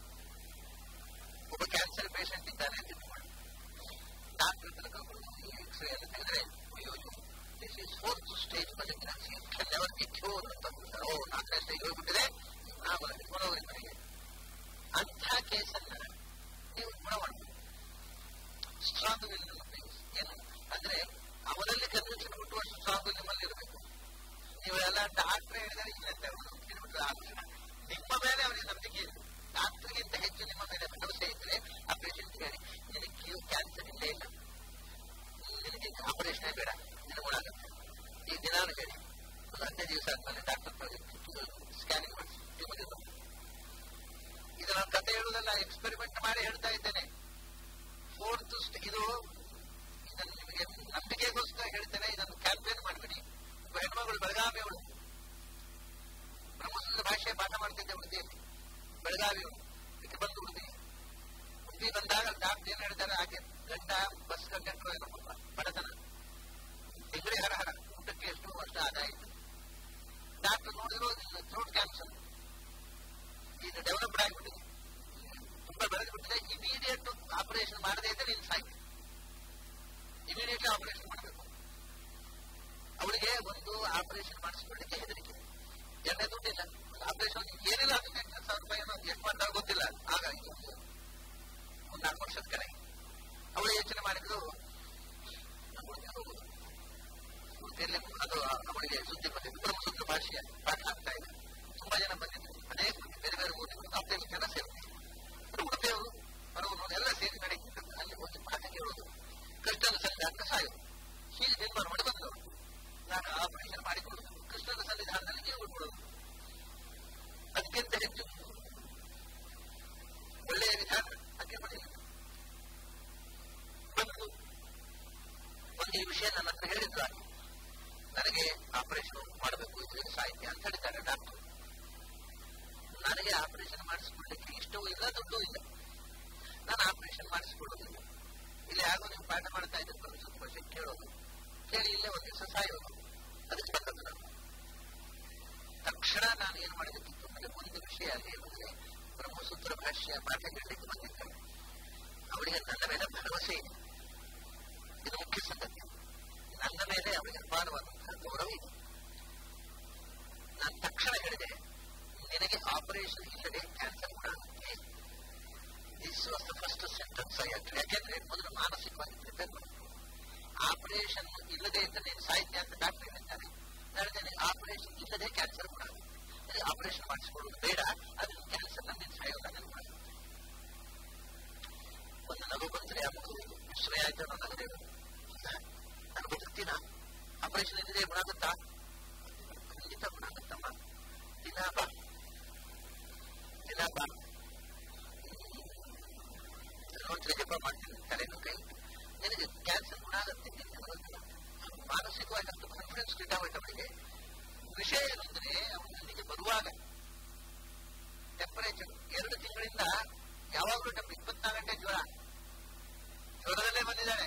ಒಬ್ಬ ಕ್ಯಾನ್ಸರ್ ಪೇಷಂಟ್ ಇದ್ದಾನೆ ಅಂತ ಇಟ್ಕೊಳ್ಳಿ ಡಾಕ್ಟರ್ ಹತ್ರ ಕರ್ಕೊಂಡು ಎಕ್ಸ್ರೇ ಎಲ್ಲ ತೆಗೆದ್ರೆ ಅಯ್ಯೋ this is fourth stage malignancy can never be cure ಅಂತ ಓ ನಾಲ್ಕನೇ ಸ್ಟೇಜ್ ಹೋಗ್ಬಿಟ್ಟಿದೆ ನಾವು ಬರೋಗ್ರಿ ಮನೆಗೆ ಅಂಥ ಕೇಸನ್ನ ನೀವು ಗುಣ ಮಾಡಬಹುದು ಸ್ಟ್ರಾಂಗ್ ವಿಲ್ ಏನು ಅಂದ್ರೆ ಅವರಲ್ಲಿ ಕನ್ವಿನ್ಷನ್ ಹುಟ್ಟುವಷ್ಟು ಸ್ಟ್ರಾಂಗ್ ನಿಮ್ಮಲ್ಲಿ ಇರಬೇಕು ನೀವೆಲ್ಲ ಡಾಕ್ಟರ್ ಹೇಳಿದರೆ ಇಲ್ಲ ಅಂತ ಹೇಳ್ಬಿಟ್ರೆ ಆಕ್ಷಣ ನಿಮ್ಮ ಮೇಲೆ ಅವರಿಗೆ ನಂಬಿಕೆ ಇದೆ ಡಾಕ್ಟರ್ಗಿಂತ ಹೆಚ್ಚು ನಿಮ್ಮ ಮೇಲೆ ಭರವಸೆ ಇದ್ರೆ ಆ ಪೇಷಂಟ್ ಹೇಳಿ ನಿನಗೆ ಕ್ಯಾನ್ಸರ್ ಇಲ್ಲೇ ಇಲ್ಲ ನಿನಗೆ ಆಪರೇಷನ್ ಬೇಡ ನಿನಗುಣಾಗುತ್ತೆ ಈ ದಿನಾನು ಹೇಳಿ ಒಂದು ಹದಿನೈದು ದಿವಸ ಆದ್ಮೇಲೆ ಡಾಕ್ಟರ್ ಸ್ಕ್ಯಾನಿಂಗ್ ಮಾಡಿ ಟ್ಯೂಮರ್ ಇದು ನಾನು ಕತೆ ಹೇಳುವುದಲ್ಲ ಎಕ್ಸ್ಪೆರಿಮೆಂಟ್ ಮಾಡಿ ಹೇಳ್ತಾ ಇದ್ದೇನೆ ಫೋರ್ತ್ ಇದು ಇದನ್ನು ನಿಮಗೆ ನಂಬಿಕೆಗೋಸ್ಕರ ಹೇಳ್ತೇನೆ ಇದನ್ನು ಕ್ಯಾಂಪೇನ್ ಮಾಡಬೇಡಿ ಒಬ್ಬ ಹೆಣ್ಮಗಳು ಬೆಳಗಾವಿಯವಳು ಬ್ರಹ್ಮಸೂತ್ರ ಭಾಷೆ ಪಾಠ ಮಾಡ್ತಿದ್ದೆ ಉಡುಪಿಯಲ್ಲಿ ಬೆಳಗಾವಿಯವಳು ಇದಕ್ಕೆ ಬಂದು ಉಡುಪಿ ಉಡುಪಿ ಬಂದಾಗ ಡಾಕ್ಟರ್ ಏನ್ ಹೇಳ್ತಾರೆ ಆಕೆ ಗಂಡ ಬಸ್ ಕಂಡಕ್ಟರ್ ಏನೋ ಬಡತನ ತಿಂಗಳಿ ಹರ ಹರ ಊಟಕ್ಕೆ ಎಷ್ಟು ವರ್ಷ ಆದಾಯ ಡಾಕ್ಟರ್ ನೋಡಿದ್ರು ಥ್ರೋಟ್ ಕ್ಯಾನ್ಸರ್ ಈಗ ಡೆವಲಪ್ಡ್ ಆಗಿಬಿಟ್ಟಿದೆ ತುಂಬಾ ಬೆಳೆದು ಬಿಟ್ಟಿದೆ ಇಮಿಡಿಯೇಟ್ ಆಪರೇಷನ್ ಮಾಡದೇ ಇದ್ದರೆ ನೀನು ಸಾಯ್ತು ಇಮಿಡಿಯೇಟ್ಲಿ ಆಪರೇಷನ್ ಮಾಡಬೇಕು ಅವಳಿಗೆ ಒಂದು ಆಪರೇಷನ್ ಮಾಡಿಸ್ಕೊಳ್ಳಿಕ್ಕೆ ಹೆದರಿಕೆ ಎರಡನೇ ದುಡ್ಡಿಲ್ಲ ಆಪರೇಷನ್ ಏನಿಲ್ಲ ಅದು ಎಂಟು ಸಾವಿರ ರೂಪಾಯಿ ಏನೋ ಎಷ್ಟು ಮಾಡ್ತಾರೆ ಗೊತ್ತಿಲ್ಲ ಹಾಗಾಗಿ ಒಂದು ನಾಲ್ಕು ವರ್ಷದ ಕಡೆ ಅವಳು ಯೋಚನೆ ಮಾಡಿದ್ರು ಉಡುಪಿಯಲ್ಲಿ ಅದು ಅವಳಿಗೆ ಸುದ್ದಿ ಬಂದಿದ್ದು ಬ್ರಹ್ಮಸೂತ್ರ ಭಾಷೆಯ ಪಾಠ ಆಗ್ತಾ ಇದೆ ತುಂಬಾ ಜನ ಬಂದಿದ್ರು ಅನೇಕ ಬೇರೆ ಬೇರೆ ಊರಿಗಳು ಅದೇ ಜನ ಸೇರ್ತಾರೆ ಉಡುಪಿಯವರು ಬರುವ ಅಂತ ಹೇಳಿದ್ರು ಆಕೆ. ನನಗೆ ಆಪರೇಷನ್ ಮಾಡಬೇಕು ಇದರಿಂದ ಸಾಹಿತ್ಯ ಅಂತ ಹೇಳಿದ್ದಾರೆ ಡಾಕ್ಟರ್ ನನಗೆ ಆಪರೇಷನ್ ಮಾಡಿಸ್ಕೊಳ್ಳಿಕ್ಕೆ ಇಷ್ಟವೂ ಇಲ್ಲ ದುಡ್ಡು ಇಲ್ಲ ನಾನು ಆಪರೇಷನ್ ಮಾಡಿಸ್ಕೊಳ್ಳೋದಿಲ್ಲ ಇಲ್ಲಿ ಯಾರೋ ನೀವು ಪಾಠ ಮಾಡ್ತಾ ಇದ್ರೆ ಸ್ವಲ್ಪ ಕ್ವಶನ್ ಕೇಳೋದು ಕೇಳಿ ಇಲ್ಲೇ ಒಂದು ದಿವಸ ಸಾಯೋದು ಅದಕ್ಕೆ ಬಂದದ್ದು ನಾನು ತಕ್ಷಣ ನಾನು ಏನ್ ಮಾಡಬೇಕಿತ್ತು ಅಂದ್ರೆ ಒಂದು ವಿಷಯ ಅಲ್ಲಿ ಏನಂದ್ರೆ ಬ್ರಹ್ಮಸೂತ್ರ ಭಾಷ್ಯ ಪಾಠ ಕೇಳಲಿಕ್ಕೆ ಬಂದಿದ್ದಾರೆ ಅವರಿಗೆ ನನ್ನ ಮೇಲೆ ಭರವಸೆ ಇದೆ ಇದು ಮುಖ್ಯ ಸಂಗತಿ ನನ್ನ ಮೇಲೆ ಅವರಿಗೆ ಅಪಾರವಾದಂತಹ ಗೌರವ ಇದೆ ನಾನು ತಕ್ಷಣ ಹೇಳಿದೆ ನಿನಗೆ ಆಪರೇಷನ್ ಇಲ್ಲದೆ ಕ್ಯಾನ್ಸರ್ ಕೂಡ ಆಗುತ್ತೆ this was the first sentence I ಯಾಕೆಂದ್ರೆ ಮೊದಲು ಮಾನಸಿಕವಾಗಿ ಪ್ರಿಪೇರ್ ಮಾಡಬೇಕು ಆಪರೇಷನ್ ಇಲ್ಲದೆ ಅಂತ ನೀನು ಸಾಹಿತ್ಯ ಅಂತ ಡಾಕ್ಟರ್ ಹೇಳಿದ್ದಾರೆ ನಾನು ಆಪರೇಷನ್ ಇಲ್ಲದೆ ಕ್ಯಾನ್ಸರ್ ಕೂಡ ಆಗುತ್ತೆ ನನಗೆ ಆಪರೇಷನ್ ಮಾಡಿಸಿಕೊಳ್ಳೋದು ಬೇಡ ಅದು ಕ್ಯಾನ್ಸರ್ ನಮ್ಮಿಂದ ಸಾಯೋಲ್ಲ ನನಗೆ ಮಾಡಿ ಒಂದು ನಗು ಬಂದ್ರೆ ಆ ಮಗುವಿಗೆ ವಿಶ್ರಯ ಆಯ್ತು ಅನ್ನೋ ನಗದೇ ನಾನು ಬದುಕ್ತೀನ ಆಪರೇಷನ್ ಇಲ್ಲದೆ ಗುಣಾಗುತ್ತಾ ಖಂಡಿತ ಗುಣಾಗುತ್ತಮ್ಮ ದಿನ ಬಾ ದಿನ ಬಾ ನೋಡ್ತಾರೆ ಜಪ ಮಾಡ್ತೀನಿ ತಲೆನೂ ಕೈ ನಿನಗೆ ಕ್ಯಾನ್ಸರ್ ಗುಣ ಆಗುತ್ತೆ ಮಾನಸಿಕವಾಗಿ ಅಷ್ಟು ಕಾನ್ಫಿಡೆನ್ಸ್ ಕ್ರಿಯೇಟ್ ಅವರಿಗೆ ವಿಷಯ ಏನು ಅಂದ್ರೆ ಅವನು ಅಲ್ಲಿಗೆ ಬರುವಾಗ ಟೆಂಪರೇಚರ್ ಎರಡು ತಿಂಗಳಿಂದ ಯಾವಾಗಲೂ ಟೆಂಪ್ ಇಪ್ಪತ್ನಾಲ್ಕು ಗಂಟೆ ಜ್ವರ ಜ್ವರದಲ್ಲೇ ಬಂದಿದ್ದಾಳೆ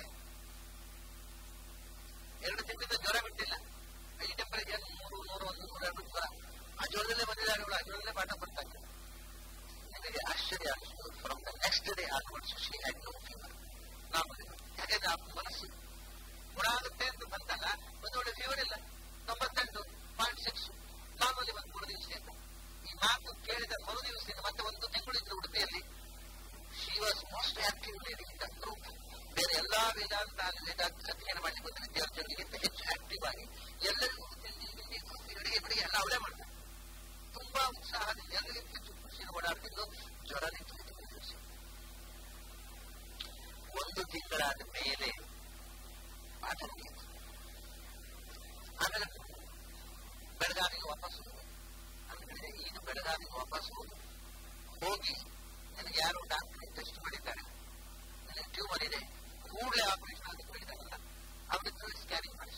ಎರಡು ತಿಂಗಳಿಂದ ಜ್ವರ ಬಿಟ್ಟಿಲ್ಲ ಈ ಟೆಂಪರೇಚರ್ ನೂರು ನೂರು ಒಂದು ನೂರ ಎರಡು ಜ್ವರ ಆ ಜ್ವರದಲ್ಲೇ ಬಂದಿದ್ದಾಳೆ ಅವಳು ಆ ಜ್ವರದಲ್ಲೇ ಪಾಠ ಬರ್ತಾ ಇದ್ದಾರೆ ನಿಮಗೆ ಆಶ್ಚರ್ಯ ಅನಿಸ್ತು from the next day onwards she had no fever normal ಯಾಕಂದ್ರೆ ಆ ಮನಸ್ಸು ಗುಣ ಆಗುತ್ತೆ ಅಂತ ಬಂದಾಗ ಒಂದು ಒಳ್ಳೆ ಫೀವರ್ ಇಲ್ಲ ತೊಂಬತ್ತೆಂಟು ಪಾಯಿಂಟ್ ಸಿಕ್ಸ್ ನಾರ್ಮಲಿ ಒಂದು ಮೂರು ದಿವಸದಿಂದ ಈ ಮಾತು ಕೇಳಿದ ಮರು ದಿವಸದಿಂದ ಮತ್ತೆ ಒಂದು ತಿಂಗಳಿದ್ರು ಉಡುಪಿಯಲ್ಲಿ she was most active lady in the group ಬೇರೆ ಎಲ್ಲಾ ವೇದಾಂತ ವೇದಾಂತ ಅಧ್ಯಯನ ಮಾಡಲಿಕ್ಕೆ ಬಂದ ವಿದ್ಯಾರ್ಥಿಗಳಿಗಿಂತ ಹೆಚ್ಚು ಆಕ್ಟಿವ್ ಆಗಿ ಎಲ್ಲರಿಗೂ ತಿಂಡಿ ತಿಂಡಿ ಕಾಫಿ ಅಡಿಗೆ ಬಡಿಗೆ ಎಲ್ಲ ಅವಳೇ ಮಾಡ್ತಾರೆ ತುಂಬಾ ಉತ್ಸಾಹದಿಂದ ಎಲ್ಲರಿಗಿಂತ ಹೆಚ್ಚು ಖುಷಿ ಓಡಾಡ್ತಿದ್ದು ಜ್ವರ ನಿಂತು ದಿವಸ ಒಂದು ತಿಂಗಳಾದ ಮೇಲೆ ಪಾಠ ಮುಗಿಯಿತು ಆಮೇಲೆ ಬೆಳಗಾವಿಗೆ ವಾಪಸ್ ಹೋಗಿ ಅಂದ್ರೆ ಈಗ ಬೆಳಗಾವಿಗೆ ವಾಪಸ್ ಹೋಗಿ ಹೋಗಿ ನನಗೆ ಯಾರೋ ಡಾಕ್ಟರ್ ಟೆಸ್ಟ್ ಮಾಡಿದ್ದಾರೆ ನನಗೆ ಟ್ಯೂಮರ್ ಇದೆ ಕೂಡಲೇ ಆಪರೇಷನ್ ಆಗಿ ಹೇಳಿದಾರಲ್ಲ ಅವ್ರ ಸ್ಕ್ಯಾನಿಂಗ್ ಮಾಡಿಸಿ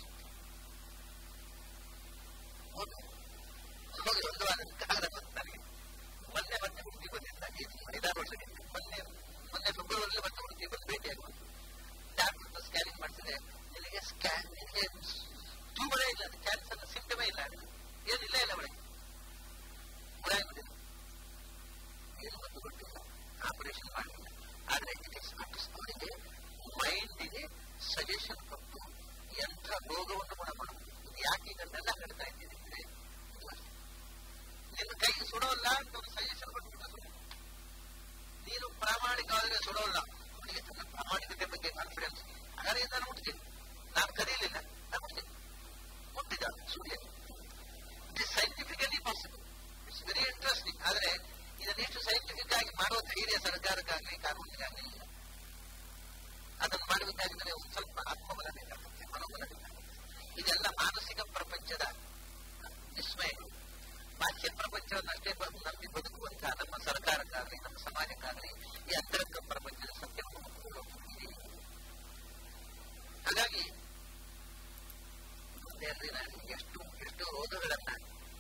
ಹೋಗಿ ಹೋಗಿ ಒಂದು ವಾರ ಕಾಗದ ಬಂತು ನನಗೆ ಮೊನ್ನೆ ಮತ್ತೆ ಹುಡುಗಿ ಬಂದಿದ್ದ ಐದಾರು ವರ್ಷದಿಂದ ಮೊನ್ನೆ ಮೊನ್ನೆ ಫೆಬ್ರವರಿಯಲ್ಲಿ ಮತ್ತೆ ಹುಡುಗಿ ಬಂದು ಭೇಟಿಯಾಗುವುದು ಡಾಕ್ಟರ್ ಸ್ಕ್ಯಾನಿಂಗ್ ಮಾಡಿಸಿದೆ ನಿನಗೆ ಸ್ಕ್ಯಾನ್ ನಿನಗೆ ಟ್ಯೂಮರೇ ಇಲ್ಲ ಕ್ಯಾನ್ಸರ್ ಸಿಂಟಮೇ ಇಲ್ಲ ಏನಿಲ್ಲ ಇಲ್ಲ ಅವಳಿಗೆ ಗುಣಾಗ್ಬಿಟ್ಟಿದೆ ಏನು ಗೊತ್ತು ಗೊತ್ತಿಲ್ಲ ಆಪರೇಷನ್ ಮಾಡಲಿಲ್ಲ ಆದ್ರೆ ಇಟ್ ಇಸ್ ಅವರಿಗೆ ಮೈಂಡಿಗೆ ಸಜೆಷನ್ ಕೊಟ್ಟು ಎಂಥ ರೋಗವನ್ನು ಗುಣ ಮಾಡುವುದು ಇದು ಯಾಕೆ ಇದನ್ನೆಲ್ಲ ಹೇಳ್ತಾ ಇದ್ದೀನಿ ಅಂದ್ರೆ ನಿನ್ನ ಕೈಗೆ ಸುಡೋಲ್ಲ ಅಂತ ಒಂದು ಸಜೆಷನ್ ಕೊಟ್ಬಿಟ್ಟು ನೀನು ಪ್ರಾಮಾಣಿಕವಾದರೆ ಸುಡೋಲ್ಲ ಅವನಿಗೆ ತನ್ನ ಪ್ರಾಮಾಣಿಕತೆ ಬಗ್ಗೆ ಕಾನ್ಫಿಡೆನ್ಸ್ ಹಾಗಾದ್ರೆ ನಾನು ಮುಟ್ತೀನಿ ನಾನು ಕರೀಲಿಲ್ಲ ನಾನು ಮುಟ್ತೀನಿ ಮುಟ್ಟಿದ ಸೂರ್ಯ it is scientifically possible it's very interesting ಆದ್ರೆ ಇದನ್ನೆಷ್ಟು ಸೈಂಟಿಫಿಕ್ ಆಗಿ ಮಾಡೋ ಧೈರ್ಯ ಸರ್ಕಾರಕ್ಕಾಗಲಿ ಕಾನೂನಿಗಾಗಲಿ ಇಲ್ಲ ಅದನ್ನು ಮಾಡಬೇಕಾಗಿದ್ರೆ ಒಂದು ಸ್ವಲ್ಪ ಆತ್ಮಬಲ ಬೇಕಾಗುತ್ತೆ ಮನೋಬಲ ಬೇಕಾಗುತ್ತೆ ಇದೆಲ್ಲ ಮಾನಸಿಕ ಪ್ರಪಂಚದ ವಿಸ್ಮಯಗಳು ಬಾಹ್ಯ ಪ್ರಪಂಚವನ್ನು ಅಷ್ಟೇ ನಂಬಿ ಬದುಕುವಂತಹ ನಮ್ಮ ಸರ್ಕಾರಕ್ಕಾಗಲಿ ನಮ್ಮ ಸಮಾಜಕ್ಕಾಗಲಿ ಈ ಅಂತರಂಗ ಪ್ರಪಂಚದ ಸತ್ಯವನ್ನು ಹಾಗಾಗಿ ಎಷ್ಟು ಎಷ್ಟು ರೋಗಗಳನ್ನ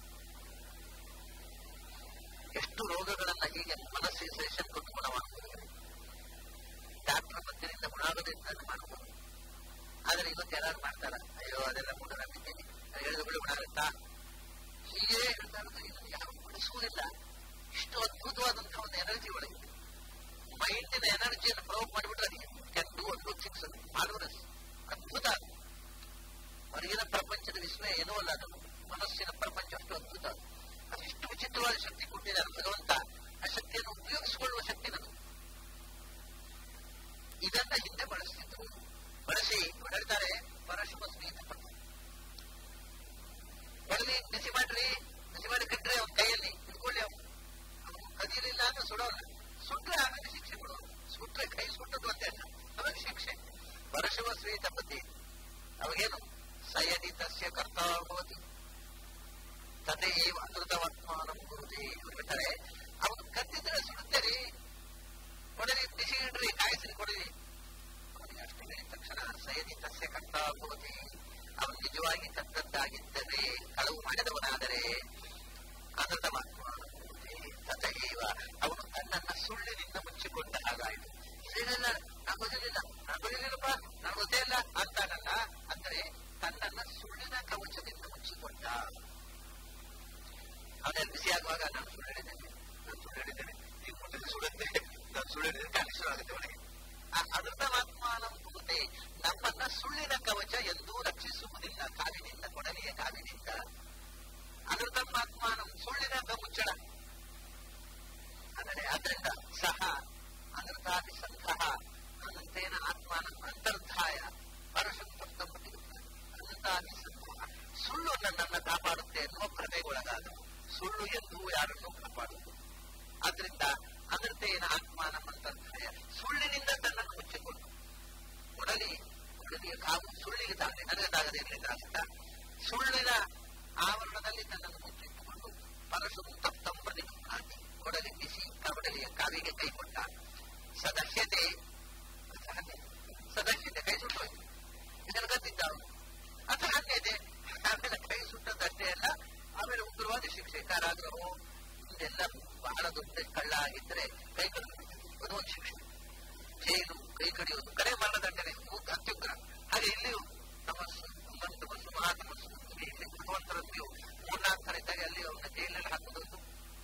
ಎಷ್ಟು ರೋಗಗಳನ್ನ ಹೀಗೆ ಮನಸ್ಸಿಗೆ ಸಜೆಷನ್ ಕೊಟ್ಟು ಗುಣ ಮಾಡಬಹುದು ಡಾಕ್ಟರ್ ಮತ್ತಿನಿಂದ ಗುಣ ಆಗೋದ್ರಿಂದ ಮಾಡಬಹುದು ಆದ್ರೆ ಇವತ್ತು ಯಾರು ಮಾಡ್ತಾರ ಅಯ್ಯೋ ಅದೆಲ್ಲ ಮೂಢನಂಬಿಕೆ ಹೇಳಿದ ಗುಣ ಆಗುತ್ತಾ ಹೀಗೆ ಹೇಳ್ತಾ ಇರೋದು ಯಾರು ಬಳಸುವುದಿಲ್ಲ ಇಷ್ಟು ಅದ್ಭುತವಾದಂತಹ ಒಂದು ಎನರ್ಜಿ ಒಳಗೆ ಮೈಂಡಿನ ಎನರ್ಜಿಯನ್ನು ಪ್ರಯೋಗ ಮಾಡಿಬಿಟ್ರೆ ಅದಕ್ಕೆ can do an things marvellous ಅದ್ಭುತ ಹೊರಗಿನ ಪ್ರಪಂಚದ ವಿಸ್ಮಯ ಏನೂ ಅಲ್ಲ ಅದು ಮನಸ್ಸಿನ ಪ್ರಪಂಚ ಅಷ್ಟು ಅದ್ಭುತ ಅದಿಷ್ಟು ವಿಚಿತ್ರವಾದ ಶಕ್ತಿ ಕೊಟ್ಟಿದ್ದಾರೆ ಭಗವಂತ ಆ ಶಕ್ತಿಯನ್ನು ಉಪಯೋಗಿಸಿಕೊಳ್ಳುವ ಶಕ್ತಿ ನಮಗೆ ಇದನ್ನ ಹಿಂದೆ ಬಳಸ್ತಿದ್ರು ಬಳಸಿ ಹೇಳ್ತಾರೆ ಪರಶುಭ ಸ್ನೇಹಿತ ಬರಲಿ ಬಿಸಿ ಮಾಡ್ರಿ ಬಿಸಿ ಮಾಡಿ ಕಟ್ರೆ ಅವ್ನ ಕೈಯಲ್ಲಿ ಇಟ್ಕೊಳ್ಳಿ ಅವನು ಕದಿಲಿಲ್ಲ ಅಂದ್ರೆ ಸುಡೋಲ್ಲ ಸುಟ್ರೆ ಆಮೇಲೆ ಶಿಕ್ಷೆ ಕೊಡೋದು ಸುಟ್ರೆ ಕೈ ಸುಟ್ಟದ್ದು ಅಂತ ಅವಾಗ ಶಿಕ್ಷೆ ಪರಶುವ ಶ್ರೀತ ಪತಿ ಅವಾಗೇನು ಸಯದಿ ತಸ್ಯ ಕರ್ತ ಭವತಿ ತದೇವ ಅಮೃತವತ್ಮಾನಂ ಗುರುತಿ ಹೇಳ್ತಾರೆ ಅವನು ಕದ್ದಿದ್ರೆ ಸುಡುತ್ತೀರಿ ಕೊಡಲಿ ಬಿಸಿ ಇಡ್ರಿ ಕಾಯಿಸಿ ಕೊಡಿರಿ ಅವನಿಗೆ ಅಷ್ಟು ಹೇಳಿದ ತಕ್ಷಣ ಸಯದಿ ತಸ್ಯ ಕರ್ತ ಭವತಿ ಶುರುವಾಗುತ್ತೆ ಒಳಗೆ ಆ ಅದೃತಮಾತ್ಮಾನಂ ಕುರಿತೆ ನಮ್ಮನ್ನ ಸುಳ್ಳಿನ ಕವಚ ಎಂದೂ ರಕ್ಷಿಸುವುದಿಲ್ಲ ಕಾವಿನಿಂದ ಕೊಡಲಿಯ ಕಾವಿನಿಂದ ಅದೃತಮಾತ್ಮಾನಂ ಸುಳ್ಳಿನ ಮುಚ್ಚಳ ಅಂದರೆ ಅದರಿಂದ ಸಹ ಅನೃತಾದಿ ಸಂಘ ಅನಂತೇನ ಆತ್ಮಾನ ಅಂತರ್ಧಾಯ ಪರಶುದ್ಧಂ ಅನಂತಾದಿ ಸಂಘ ಸುಳ್ಳು ನನ್ನನ್ನು ಕಾಪಾಡುತ್ತೆ ಎನ್ನುವ ಭ್ರಮೆಗೊಳಗಾದ ಸುಳ್ಳು ಎಂದು ಯಾರನ್ನು ಕಾಪಾಡುವುದು ಆದ್ರಿಂದ ಅನಂತೇನ ಆತ್ಮಾನ ಅಂತರ್ಧಾಯ ಸುಳ್ಳಿನಿಂದ ತನ್ನನ್ನು ಮುಚ್ಚಿಕೊಂಡು ಒಡಲಿ ಒಡಲಿಯ ಕಾವು ಸುಳ್ಳಿಗೆ ತಾನೆ ನನಗೆ ತಾಗದೆ ಇರಲಿಕ್ಕಾಗುತ್ತಾ ಸುಳ್ಳಿನ ಆವರಣದಲ್ಲಿ ತನ್ನನ್ನು ಮುಚ್ಚಿಟ್ಟುಕೊಂಡು ಪರಶುಂ ತಪ್ತಂ ಪ್ರತಿಮಾತಿ ಕೊಡಲಿ ಬಿಸಿ ಕವಡಲಿಯ ಕಾವಿಗೆ ಕೈ ಕೊಟ್ಟ ಸದಸ್ಯತೆ ಸದಸ್ಯತೆ ಕೈ ಸುಟ್ಟೋಯ್ತು ಇದನ್ನು ಗದ್ದಿದ್ದ ಅವನು ಅಥ ಅನ್ಯತೆ ಆಮೇಲೆ ಕೈ ಸುಟ್ಟದ್ದಷ್ಟೇ ಅಲ್ಲ ಆಮೇಲೆ ಉಗ್ರವಾದ ಶಿಕ್ಷೆ ಕಾರಾಗೃಹವು ಇದೆಲ್ಲ ಬಹಳ ದೊಡ್ಡ ಕಳ್ಳ ಆಗಿದ್ರೆ ಕೈ ಕಡಿದು ಅದು ಒಂದು ಶಿಕ್ಷೆ ಜೈಲು ಕೈ ಕಡಿಯೋದು ಕರೆ ಮರಣದಂಡನೆ ಅತ್ಯುಗ್ರ ಹಾಗೆ ಇಲ್ಲಿಯೂ ತಮಸ್ಸು ತಮಸ್ಸು ಮಹಾತಮಸ್ಸು ಇಲ್ಲಿ ಭಗವಂತರಲ್ಲಿಯೂ ಮೂರ್ನಾಲ್ಕು ಥರ ಇದ್ದಾಗ ಅಲ್ಲಿ ಅವನ್ನ ಜೈಲಿನಲ್ಲಿ ಹಾಕುವುದೊಂದು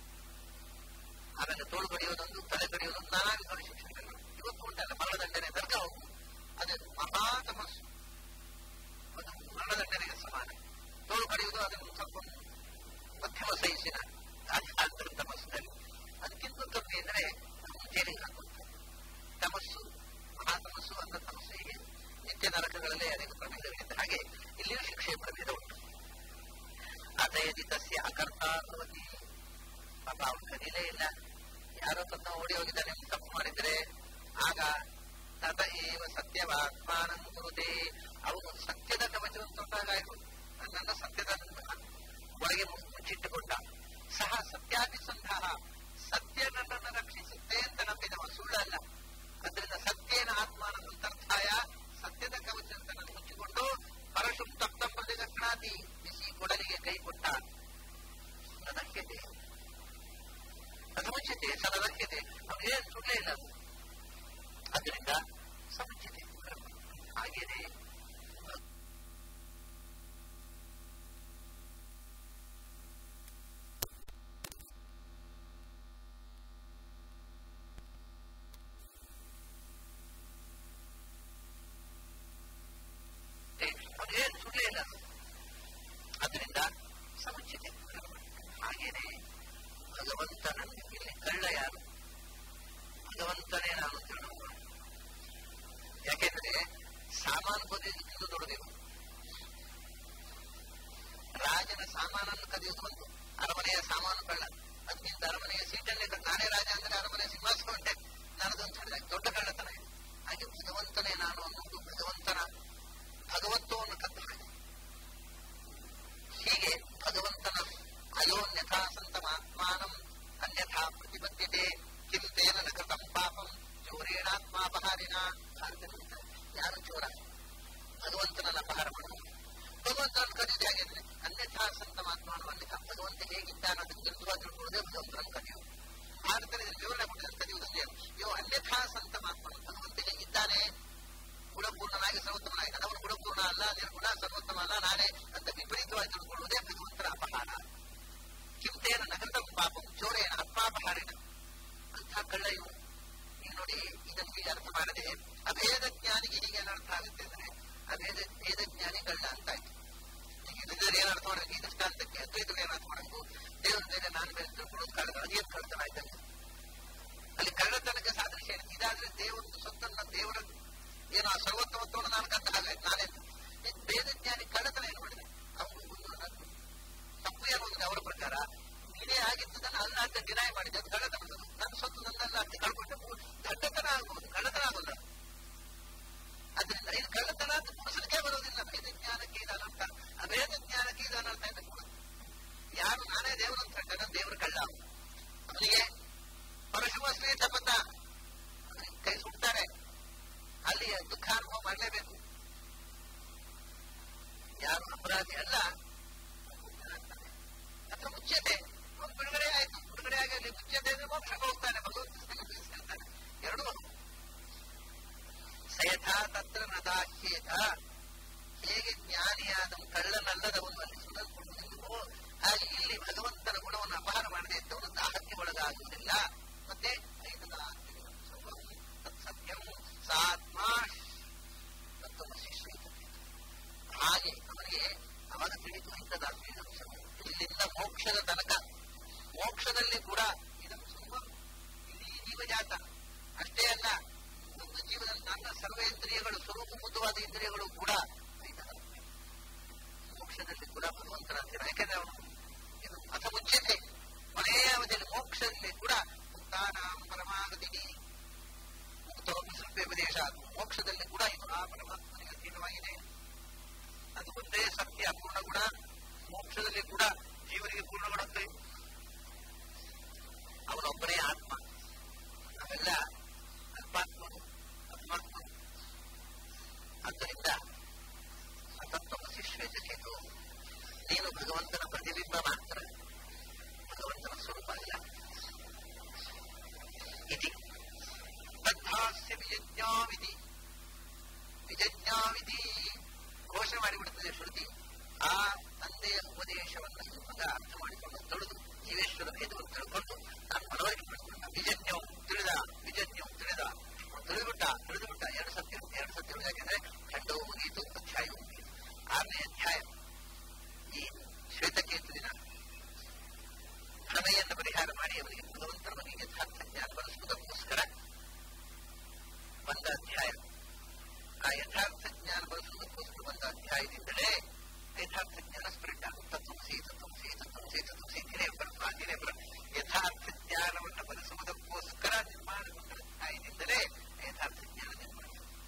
ಆಮೇಲೆ ತೋಳು ಕಡಿಯೋದೊಂದು ತಲೆ ಕಡಿಯೋದೊಂದು ನಾನಾ ವಿಧದ ಶಿಕ್ಷೆಗಳು ಇವತ್ತು ಉಂಟಲ್ಲ ಮರಣದಂಡನೆ ದರ್ಗ ಹೋಗು ಅದು ಮಹಾತಮಸ್ಸು ಅದು ಮರಣದಂಡನೆಗೆ ಸಮಾನ ತೋಳು ಕಡಿಯುವುದು ಅದನ್ನು ಸ್ವಲ್ಪ ಮಧ್ಯಮ ಸೈಜಿನ ಅಂತರ ತಮಸ್ಸಿನಲ್ಲಿ ಅದಕ್ಕಿಂತ ಕಮ್ಮಿ ಅಂದ್ರೆ ಜೈಲಿಗೆ ಹಾಕುವಂಥದ್ದು ತಮಸ್ಸು ಮಹಾತಮಸ್ಸು ಅಂತ ತಮಸ್ಸಿಗೆ ನಿತ್ಯ ನರಕಗಳಲ್ಲೇ ಅನೇಕ ಪ್ರಭೇದಗಳಿದೆ ಹಾಗೆ ಇಲ್ಲಿಯೂ ಶಿಕ್ಷೆಯ ಪ್ರಭೇದ ಉಂಟು ಅತಯದಿ ತಸ್ಯ ಅಕರ್ತ ಭವತಿ ಪಾಪ ಅವನು ಕಲೀಲೇ ಇಲ್ಲ ಯಾರೋ ತನ್ನ ಓಡಿ ಹೋಗಿದ್ದಾನೆ ತಪ್ಪು ಮಾಡಿದ್ರೆ ಆಗ ತದ ಏವ ಸತ್ಯವಾತ್ಮಾನಂ ಕುರುತೆ ಅವನು ಸತ್ಯದ ಕವಚವನ್ನು ತೊಟ್ಟಾಗಾಯ್ತು ನನ್ನನ್ನ ಸತ್ಯದ ಒಳಗೆ ಮುಚ್ಚಿಟ್ಟುಕೊಂಡ ಸಹ ಸತ್ಯಾಭಿಸಂಧಾಹ ಸತ್ಯ ನನ್ನನ್ನು ರಕ್ಷಿಸುತ್ತೆ ಅಂತ ನಂಬಿದವ ಸುಳ್ಳಲ್ಲ ಅದರಿಂದ ಸತ್ಯೇನ ಆತ್ಮಾನ ಅಂತರ್ಥಾಯ ಸತ್ಯದ ಕವಚ ಅಂತ ನನ್ನ ಮುಚ್ಚಿಕೊಂಡು ಪರಶುಂ ತಪ್ತಂ ಪ್ರತಿ ಗಕ್ಷಣಾತಿ ಬಿಸಿ ಕೊಡಲಿಗೆ ಕೈ ಕೊಟ್ಟ ಸದಕ್ಯತೆ ಸಮುಚ್ಯತೆ ಸದಕ್ಯತೆ ಅವನೇನು ಸುಳ್ಳೇ ಇಲ್ಲ ಅದು ಅದರಿಂದ ಸಮುಚ್ಯತೆ ಹಾಗೇನೆ ಅವನೇನು ಸುಳ್ಳೇ ಇಲ್ಲ ಅದರಿಂದ ಸಮುಚ್ಯತೆ ಹಾಗೇನೆ ಭಗವಂತನನ್ನು ಇಲ್ಲಿ ಕಳ್ಳ ಯಾರು ಭಗವಂತನೇ ನಾನು ತಿಳುವ ಯಾಕೆಂದ್ರೆ ಸಾಮಾನು ಕದಿಯುವುದಕ್ಕಿಂತ ದೊಡ್ಡದೇನು ರಾಜನ ಸಾಮಾನನ್ನು ಕದಿಯುವುದು ಒಂದು ಅರಮನೆಯ ಸಾಮಾನು ಕಳ್ಳ ಅದಕ್ಕಿಂತ ಅರಮನೆಯ ಸೀಟನ್ನೇ ನಾನೇ ರಾಜ ಅಂದ್ರೆ ಅರಮನೆ ಸಿಂಹಾಸನ ಉಂಟೆ ನಾನದೊಂದು ಹೇಳಿದ ದೊಡ್ಡ ಕಳ್ಳತನ ಇದೆ ಹಾಗೆ ಭಗವಂತನೇ ನಾನು ಅನ್ನೋದು ಭಗವಂತನ ಭಗವತ್ವವನ್ನು ಕದ್ದು ಹಾಗೆ ಹೀಗೆ ಭಗವಂತನ ಅಯೋನ್ಯಥಾ ಸಂತಮಾತ್ಮಾನಂ ಅನ್ಯಥಾ ಪ್ರತಿಪದ್ಯತೆ ಕಿಂತೇನ ನ ಕೃತಂ ಪಾಪಂ ಚೋರೇಣಾತ್ಮಾಪಹಾರಿನ ಯಾರು ಚೋರ ಭಗವಂತನನ್ನ ಅಪಹಾರ ಮಾಡುವ ಭಗವಂತನ ಕರೆಯುವುದು ಹೇಗಿದ್ರೆ ಅನ್ಯಥಾ ಸಂತಮಾತ್ಮಾನು ಅನ್ಯಥಾ ಭಗವಂತ ಹೇಗಿದ್ದಾನ ಅದಕ್ಕೆ ನಿಜವಾಗಿ ತಿಳ್ಕೊಳ್ಳೋದೇ ಭಗವಂತನ ಕರೆಯುವುದು ಭಾರತದಲ್ಲಿ ವಿವರಣೆ ಕೊಟ್ಟಿದ್ದ ಕರೆಯುವುದಂದ್ರೆ ಯೋ ಅನ್ಯಥಾ ಸಂತಮಾತ್ಮನು ಭಗವಂತ ಹೇಗಿದ್ದಾನೆ ಗುಣಪೂರ್ಣನಾಗಿ ಸರ್ವೋತ್ತಮನಾಗಿದ್ದಾನೆ ಅವನು ಗುಣಪೂರ್ಣ ಅಲ್ಲ ನಿರ್ಗುಣ ಸರ್ವೋತ್ತಮ ಅಲ್ಲ ನಾನೇ ಅಂತ ವಿಪರೀತವಾಗಿ ತಿಳ್ಕೊಳ್ಳುವುದೇ ಭಗವಂತನ ಅಪಹಾರ ಕಿಂತೇನ ನಗರದ ಪಾಪಂ ಚೋರೇನ ಆತ್ಮಾಪಹಾರಿನ ಅಂಥ ಕಳ್ಳ ಇವು ಈಗ ನೋಡಿ ಇದನ್ನು ಹೀಗೆ ಅರ್ಥ ಮಾಡದೆ ಅಭೇದ ಜ್ಞಾನಿಗೆ ಹೀಗೆ ಅರ್ಥ ಆಗುತ್ತೆ ಅಂದ್ರೆ ಅಭೇದ ಭೇದ ಜ್ಞಾನಿ ಕಳ್ಳ ಅಂತ ಆಯ್ತು ಈಗ ಇದರಲ್ಲಿ ಏನು ಅರ್ಥ ಮಾಡಬೇಕು ಈ ದೃಷ್ಟಾಂತಕ್ಕೆ ಅದ್ವೈತಗಳು ಏನು ಅರ್ಥ ಮಾಡಬೇಕು ದೇವರ ಮೇಲೆ ನಾನು ಬೇರೆ ತಿಳ್ಕೊಳ್ಳೋದು ಕಳ್ಳ ಅದೇನು ಕಳ್ಳತನ ಆಯ್ತಲ್ಲ ಅಲ್ಲಿ ಕಳ್ಳತನಕ್ಕೆ ಸಾದೃಶ್ಯ ಏನು ಇದಾದ್ರೆ ದೇವರ ಸೊತ್ತನ್ನ ದೇವರ ಏನೋ ಆ ಸರ್ವೋತ್ತಮತ್ವವನ್ನು ನಾನು ಕಂಡ ಹಾಗಾಯ್ತು ನಾನೇ ಭೇದ ಜ್ಞಾನಿ ಕಳ್ಳತನ ಏನು ಮಾಡಿದೆ ಅವನು ಒಂದು ತಪ್ಪು ಏನು ಅಂದ್ರೆ ಅವರ ಪ್ರಕಾರ ನೀನೇ ಆಗಿದ್ದನ್ನು ಅಲ್ಲ ಅಂತ ಡಿನೈ ಮಾಡಿದೆ ಅದು ಕಳ್ಳತನ ನನ್ನ ಸೊತ್ತು ನನ್ನಲ್ಲ ಅಂತ ಕಳ್ಕೊಂಡೆ ದಡ್ಡತನ ಆಗ್ಬೋದು ಕಳ್ಳತನ ಆಗೋಲ್ಲ ಅದರಿಂದ ಇದು ಕಳ್ಳತನ ಅಂತ ಪುರುಷನಿಗೆ ಬರೋದಿಲ್ಲ ಭೇದ ಜ್ಞಾನಕ್ಕೆ ಇದು ಅನರ್ಥ ಅಭೇದ ಜ್ಞಾನಕ್ಕೆ ಇದು ಅನರ್ಥ ಅಂತ ಕೂಡ ಯಾರು ನಾನೇ ದೇವರು ಅಂತ ಹೇಳ್ತಾನೆ ದೇವರು ಕಳ್ಳ ಅವನಿಗೆ ಪರಶುಭಶ್ರೀ ತಪತ್ತ ಕೈ ಸುಡ್ತಾರೆ ಅಲ್ಲಿ ದುಃಖ ಅನುಭವ ಮಾಡಲೇಬೇಕು ಯಾರು ಅಪರಾಧಿ ಅಲ್ಲ ಅಥವಾ ಮುಚ್ಚತೆ ಅವನು ಬಿಡುಗಡೆ ಆಯ್ತು ಬಿಡುಗಡೆ ಆಗಿ ಮುಚ್ಚತೆ ಅಂದ್ರೆ ಮೋಕ್ಷಕ್ಕೆ ಹೋಗ್ತಾನೆ ಭಗವಂತ ಎರಡು ಸಯಥಾ ತತ್ರ ನದಾಹ್ಯೇತ ಹೇಗೆ ಜ್ಞಾನಿಯಾದವನು ಕಳ್ಳನಲ್ಲದವನು ಅಲ್ಲಿ ಸುಡಲ್ಪಡುವುದಿಲ್ಲವೋ ಹಾಗೆ ಇಲ್ಲಿ ಭಗವಂತನ ಗುಣವನ್ನು ಅಪಹಾರ ಮಾಡದೆ ಇದ್ದವನು ದಾಹಕ್ಕೆ ಒಳಗಾಗುವುದಿಲ್ಲ ಮತ್ತೆ ಐದು ಅಷ್ಟೇ ಅಲ್ಲ ಒಂದು ಜೀವನದಲ್ಲಿ ನನ್ನ ಸರ್ವೇಂದ್ರಿಯಗಳು ಸ್ವರೂಪಭೂತವಾದ ಇಂದ್ರಿಯಗಳು ಕೂಡ ಐದಲ್ಲ. ಮೋಕ್ಷದಲ್ಲಿ ಕೂಡ ಭಗವಂತನ ಹತ್ತಿರ ಯಾಕೆಂದ್ರೆ ಅವನು ಇದು ಅಥ ಮುಚ್ಚಿದೆ ಕೊನೆಯ ಅವಧಿಯಲ್ಲಿ ಮೋಕ್ಷದಲ್ಲಿ ಕೂಡ ಮುಕ್ತಾನಾಂ ಪರಮಾಗತಿಗೆ ಮುಕ್ತವನ್ನು ಸ್ವಲ್ಪ ಉಪದೇಶ ಮೋಕ್ಷದಲ್ಲಿ ಕೂಡ ಇದು ಆ ಪರಮಾತ್ಮನಿಗೆ ಅಧೀನವಾಗಿದೆ ಅದು ಒಂದೇ ಸತ್ಯ ಪೂರ್ಣ ಗುಣ ಮೋಕ್ಷದಲ್ಲಿ ಕೂಡ ಜೀವನಿಗೆ ಪೂರ್ಣ ಗುಣಕ್ಕೆ ಅವನೊಬ್ಬನೇ ಆತ್ಮ ನಾವೆಲ್ಲ ಅಲ್ಪಾತ್ಮನು ಆತ್ಮಾತ್ಮನು ಆದ್ದರಿಂದ ಅತತ್ವಮಸಿ ಶ್ವೇತಕೇತು ನೀನು ಭಗವಂತನ ಪ್ರತಿಬಿಂಬ ಮಾತ್ರ ಭಗವಂತನ ಸ್ವರೂಪ ಅಲ್ಲ ಇತಿ ತದ್ಭಾಸ್ಯ ವಿಜಜ್ಞಾವಿಧಿ ವಿಜಜ್ಞಾವಿಧಿ ಘೋಷಣೆ ಮಾಡಿಬಿಡುತ್ತದೆ ಶ್ರುತಿ ಆ ತಂದೆಯ ಉಪದೇಶವನ್ನು ಈ ಮಗ ಅರ್ಥ ಮಾಡಿಕೊಂಡು ತೊಳೆದು ಜೀವೇಶ್ವರ ಭೇದವನ್ನು ತಿಳ್ಕೊಂಡು ನಾನು ಮನವರಿಕೆ ಮಾಡಿಕೊಂಡ ವಿಜಜ್ಞವು ತಿಳಿದ ವಿಜಜ್ಞವು ತಿಳಿದ ತಿಳಿದುಬಿಟ್ಟ ತಿಳಿದುಬಿಟ್ಟ ಎರಡು ಸತ್ಯ ಎರಡು ಸತ್ಯ ಯಾಕೆಂದ್ರೆ ಖಂಡವು ಮುಗಿಯಿತು ಅಧ್ಯಾಯವು ಮುಗಿಯಿತು ಆರನೇ ಅಧ್ಯಾಯ ಈ ಶ್ವೇತಕೇತುವಿನ ಭ್ರಮೆಯನ್ನು ಪರಿಹಾರ ಮಾಡಿ ಅವರಿಗೆ ಭಗವಂತನ ಬಗ್ಗೆ ಯಥಾರ್ಥ ಜ್ಞಾನ ಬರೆಸುವುದಕ್ಕೋಸ್ಕರ ಬಂದ ಅಧ್ಯಾಯ ಆ ಯಥಾರ್ಥ ಜ್ಞಾನ ಬರೆಸುವುದಕ್ಕೋಸ್ಕರ ಬಂದ ಅಧ್ಯಾಯದಿಂದಲೇ ಯಥಾರ್ಥ ಜ್ಞಾನ ಸ್ಪ್ರೆಡ್ ಆಗುತ್ತೆ ತತ್ವಸಿ ತತ್ವಸಿ ತತ್ವಸಿ ತತ್ವಸಿ ದಿನೇ ಬ್ರಹ್ಮ ದಿನೇ ಬ್ರಹ್ಮ ಯಥಾರ್ಥ ಜ್ಞಾನವನ್ನು ಬರೆಸುವುದಕ್ಕೋಸ್ಕರ ನಿರ್ಮಾಣಗೊಂಡ ಅಧ್ಯಾಯದಿಂದಲೇ ಯಥಾರ್ಥ ಜ್ಞಾನ ನಿರ್ಮಾಣ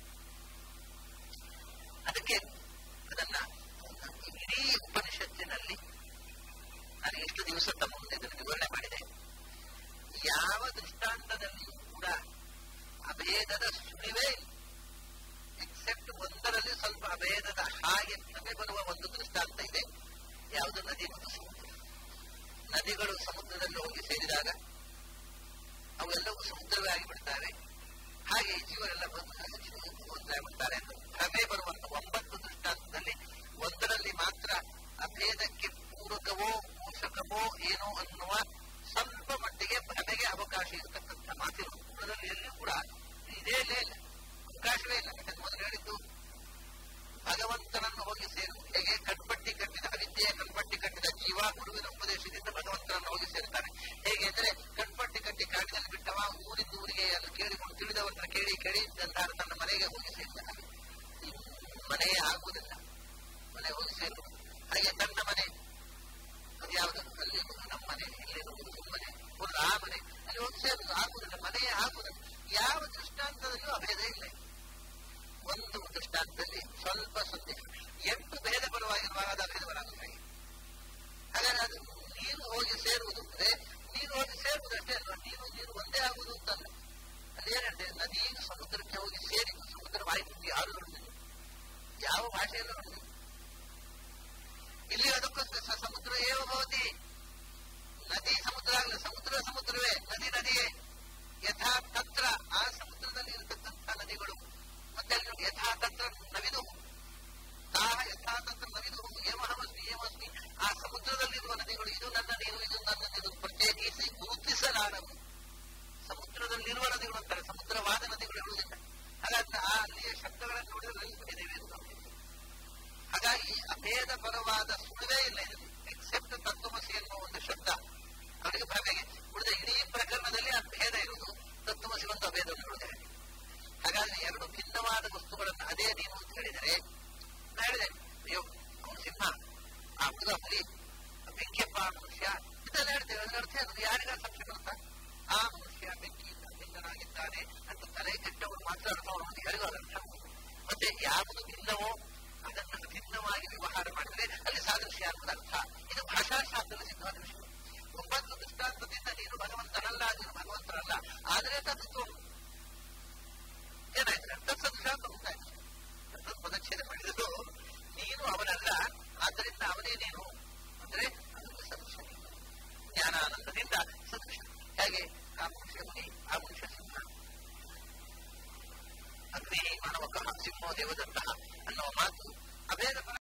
ಅದಕ್ಕೆ ಅದನ್ನ ಇಡೀ ಉಪನಿಷತ್ತಿನಲ್ಲಿ ನಾನು ಎಷ್ಟು ದಿವಸ ತಮ್ಮ ಮುಂದೆ ಇದನ್ನು ವಿವರಣೆ ಮಾಡಿದೆ ಯಾವ ದೃಷ್ಟಾಂತದಲ್ಲಿಯೂ ಕೂಡ ಅಭೇದದ ಸುಳಿವೇ ಎಕ್ಸೆಪ್ಟ್ ಒಂದರಲ್ಲಿ ಸ್ವಲ್ಪ ಅಭೇದದ ಹಾಗೆ ನಮಗೆ ಬರುವ ಒಂದು ದೃಷ್ಟಾಂತ ಇದೆ ಯಾವುದು ನದಿ ಮತ್ತು ಸಮುದ್ರ ನದಿಗಳು ಸಮುದ್ರದಲ್ಲಿ ಹೋಗಿ ಸೇರಿದಾಗ ಅವೆಲ್ಲವೂ ಸಮುದ್ರವೇ ಆಗಿಬಿಡ್ತಾರೆ ಹಾಗೆ ಜೀವರೆಲ್ಲ ಬಿಡ್ತಾರೆ ಎಂದು ಭ್ರಮೆ ಬರುವಂತ ಒಂಬತ್ತು ದೃಷ್ಟಾಂತದಲ್ಲಿ ಒಂದರಲ್ಲಿ ಮಾತ್ರ ಅಭೇದಕ್ಕೆ ಪೂರಕವೋ ಪೋಷಕವೋ ಏನೋ ಅನ್ನುವ ಸ್ವಲ್ಪ ಮಟ್ಟಿಗೆ ಭ್ರಮೆಗೆ ಅವಕಾಶ ಇರತಕ್ಕಂಥ ಮಾತಿರುವುದು ಉಳಿದಲ್ಲಿ ಎಲ್ಲಿಯೂ ಕೂಡ ಇದೇ ಇಲ್ಲ ಅವಕಾಶವೇ ಇಲ್ಲ ಯಾಕಂದ್ರೆ ಮೊದಲು ಹೇಳಿದ್ದು ಭಗವಂತನನ್ನು ಹೋಗಿ ಸೇರು ಹೇಗೆ ಕಣ್ಪಟ್ಟಿ ಕಟ್ಟಿದ ವಿದ್ಯೆಯ ಕಣ್ಪಟ್ಟಿ ಕಟ್ಟಿದ ಜೀವ ಗುರುವಿನ ಉಪದೇಶದಿಂದ ಭಗವಂತನನ್ನು ಹೋಗಿ ಸೇರ್ತಾನೆ ಹೇಗೆ ಅಂದ್ರೆ ಕಣ್ಪಟ್ಟಿ ಕಟ್ಟಿ ಕಾಡಿನಲ್ಲಿ ಬಿಟ್ಟವ ಊರಿಂದ ಊರಿಗೆ ಅಲ್ಲಿ ಕೇಳಿಕೊಂಡು ತಿಳಿದವರನ್ನ ಕೇಳಿ ಕೇಳಿ ಗಂಧಾರ ತನ್ನ ಮನೆಗೆ ಹೋಗಿ ಸೇರ್ತಾನೆ ಮನೆಯೇ ಆಗುವುದಿಲ್ಲ ಮನೆ ಹೋಗಿ ಸೇರುವುದು ಹಾಗೆ ತನ್ನ ಮನೆ ಅದು ಯಾವುದು ಅಲ್ಲಿ ನಮ್ಮ ಮನೆ ಇಲ್ಲಿರುವುದು ಸುಮ್ಮನೆ ಒಂದು ಆ ಮನೆ ಅಲ್ಲಿ ಹೋಗಿ ಸೇರುವುದು ಆಗುವುದಿಲ್ಲ ಮನೆಯೇ ಆಗುವುದಿಲ್ಲ ಯಾವ ದೃಷ್ಟಾಂತದಲ್ಲೂ ಅಭೇದ ಇಲ್ಲ ಒಂದು ದೃಷ್ಟಾಂತದಲ್ಲಿ ಸ್ವಲ್ಪ ಸಂದೇಹ ಎಂಟು ಭೇದ ಪರವಾಗಿರುವಾಗ ಅದು ಅಭೇದ ಬರಾಗುತ್ತಾಗಿ ಹಾಗಾದ್ರೆ ಅದು ನೀರು ಹೋಗಿ ಸೇರುವುದು ಅಂದ್ರೆ ನೀರು ಹೋಗಿ ಸೇರುವುದಷ್ಟೇ ಅಲ್ವಾ ನೀರು ನೀರು ಒಂದೇ ಆಗುವುದು ಅಂತಲ್ಲ ಅಲ್ಲಿ ಏನಂటే ನದಿ ಸಮುದ್ರಕ್ಕೆ ಹೋಗಿ ಸೇರಿದ್ದು ಸಮುದ್ರ ವಾಯುವಿಗೆ ಯಾರು ನೋಡಿದ್ರು ಯಾವ ಭಾಷೆಯಲ್ಲೂ ನೋಡಿದ್ರು ಇಲ್ಲಿ ಅದಕ್ಕೋಸ್ಕರ ಸಮುದ್ರ ಏವ ಭವತಿ ನದಿ ಸಮುದ್ರ ಆಗಲ್ಲ ಸಮುದ್ರ ಸಮುದ್ರವೇ ನದಿ ನದಿಯೇ ಯಥಾ ತತ್ರ ಆ ಸಮುದ್ರದಲ್ಲಿ ಇರತಕ್ಕಂಥ ನದಿಗಳು ಮತ್ತೆ ಅಲ್ಲಿ ನೋಡಿ ಯಥಾ ತತ್ರ ನವಿದು ತಾಹ ಯಥಾ ತತ್ರ ನವಿದು ಏಮಹಮಸ್ಮಿ ಏಮಸ್ಮಿ ಆ ಸಮುದ್ರದಲ್ಲಿರುವ ನದಿಗಳು ಇದು ನನ್ನ ನೀರು ಇದು ನನ್ನ ನೀರು ಪ್ರತ್ಯೇಕಿಸಿ ಗುರುತಿಸಲಾರವು ಸಮುದ್ರದಲ್ಲಿರುವ ನದಿಗಳು ಅಂತಾರೆ ಸಮುದ್ರವಾದ ನದಿಗಳು ಇರುವುದಿಲ್ಲ ಹಾಗಾಗಿ ಆ ಅಲ್ಲಿಯ ಶಬ್ದಗಳನ್ನು ನೋಡಿದ್ರೆ ಭೇದವೇ ಅಂತ ಹಾಗಾಗಿ ಅಭೇದ ಪರವಾದ ಸುಳಿವೇ ಇಲ್ಲ ಇದರಲ್ಲಿ ಎಕ್ಸೆಪ್ಟ್ ತತ್ವಮಸಿ ಎನ್ನುವ ಒಂದು ಶಬ್ದ ಅವರಿಗೆ ಭ್ರಮೆಗೆ ಉಳಿದ ಇಡೀ ಪ್ರಕರಣದಲ್ಲಿ ಆ ಭೇದ ಇರುವುದು ತತ್ವಮಸಿ ಒಂದು ಅಭೇದವನ್ನು ನೋಡಿದೆ ಹಾಗಾದ್ರೆ ಎರಡು ಭಿನ್ನವಾದ ವಸ್ತುಗಳನ್ನು ಅದೇ ನೀನು ಅಂತ ಹೇಳಿದರೆ ನಾ ಹೇಳಿದೆ ಅಯ್ಯೋ ಅವನು ಸಿಂಹ ಆ ಹುಡುಗ ಬಲಿ ಬೆಂಕಿಯಪ್ಪ ಮನುಷ್ಯ ಇದೆಲ್ಲ ಹೇಳ್ತೇವೆ ಅದರ ಅರ್ಥ ಅದು ಯಾರಿಗ ಸಂಶಯ ಬರುತ್ತಾ ಆ ಮನುಷ್ಯ ಬೆಂಕಿಯಿಂದ ಭಿನ್ನನಾಗಿದ್ದಾನೆ ಅಂತ ತಲೆ ಕೆಟ್ಟವರು ಮಾತ್ರ ಅರ್ಥ ಮಾಡುವುದು ಯಾರಿಗೂ ಅದು ಅರ್ಥ ಮತ್ತೆ ಯಾವುದು ಭಿನ್ನವೋ ಅದನ್ನು ಭಿನ್ನವಾಗಿ ವ್ಯವಹಾರ ಮಾಡಿದರೆ ಅಲ್ಲಿ ಸಾದೃಶ್ಯ ಅನ್ನೋದು ಅರ್ಥ ಇದು ಭಾಷಾಶಾಸ್ತ್ರದ ಸಿದ್ಧವಾದ ವಿಷಯ ಒಂಬತ್ತು ದೃಷ್ಟಾಂತದಿಂದ ನೀನು ಭಗವಂತನಲ್ಲ ನೀನು ಭಗವಂತನಲ್ಲ ಆದರೆ ತತ್ವ ಏನಾಯ್ತು ತತ್ಸದೃಶ ಅಂತ ಗೊತ್ತಾಯ್ತು ತತ್ವ ಪದಚ್ಛೇದ ಮಾಡಿದ್ರು ನೀನು ಅವನಲ್ಲ ಆದ್ದರಿಂದ ಅವನೇ ನೀನು ಅಂದ್ರೆ ಅದಕ್ಕೆ ಸದೃಶ ಜ್ಞಾನಾನಂದದಿಂದ ಸದೃಶ ಹೇಗೆ ಆ ಮನುಷ್ಯ ಮುನಿ ಆ ಮನುಷ್ಯ ಸಿಂಹ ಅಗ್ನಿ ಮಾನವಕ ಸಿಂಹೋ ದೇವದಂತಹ ಅನ್ನುವ ಮಾತು ಅಭೇದ ಪರ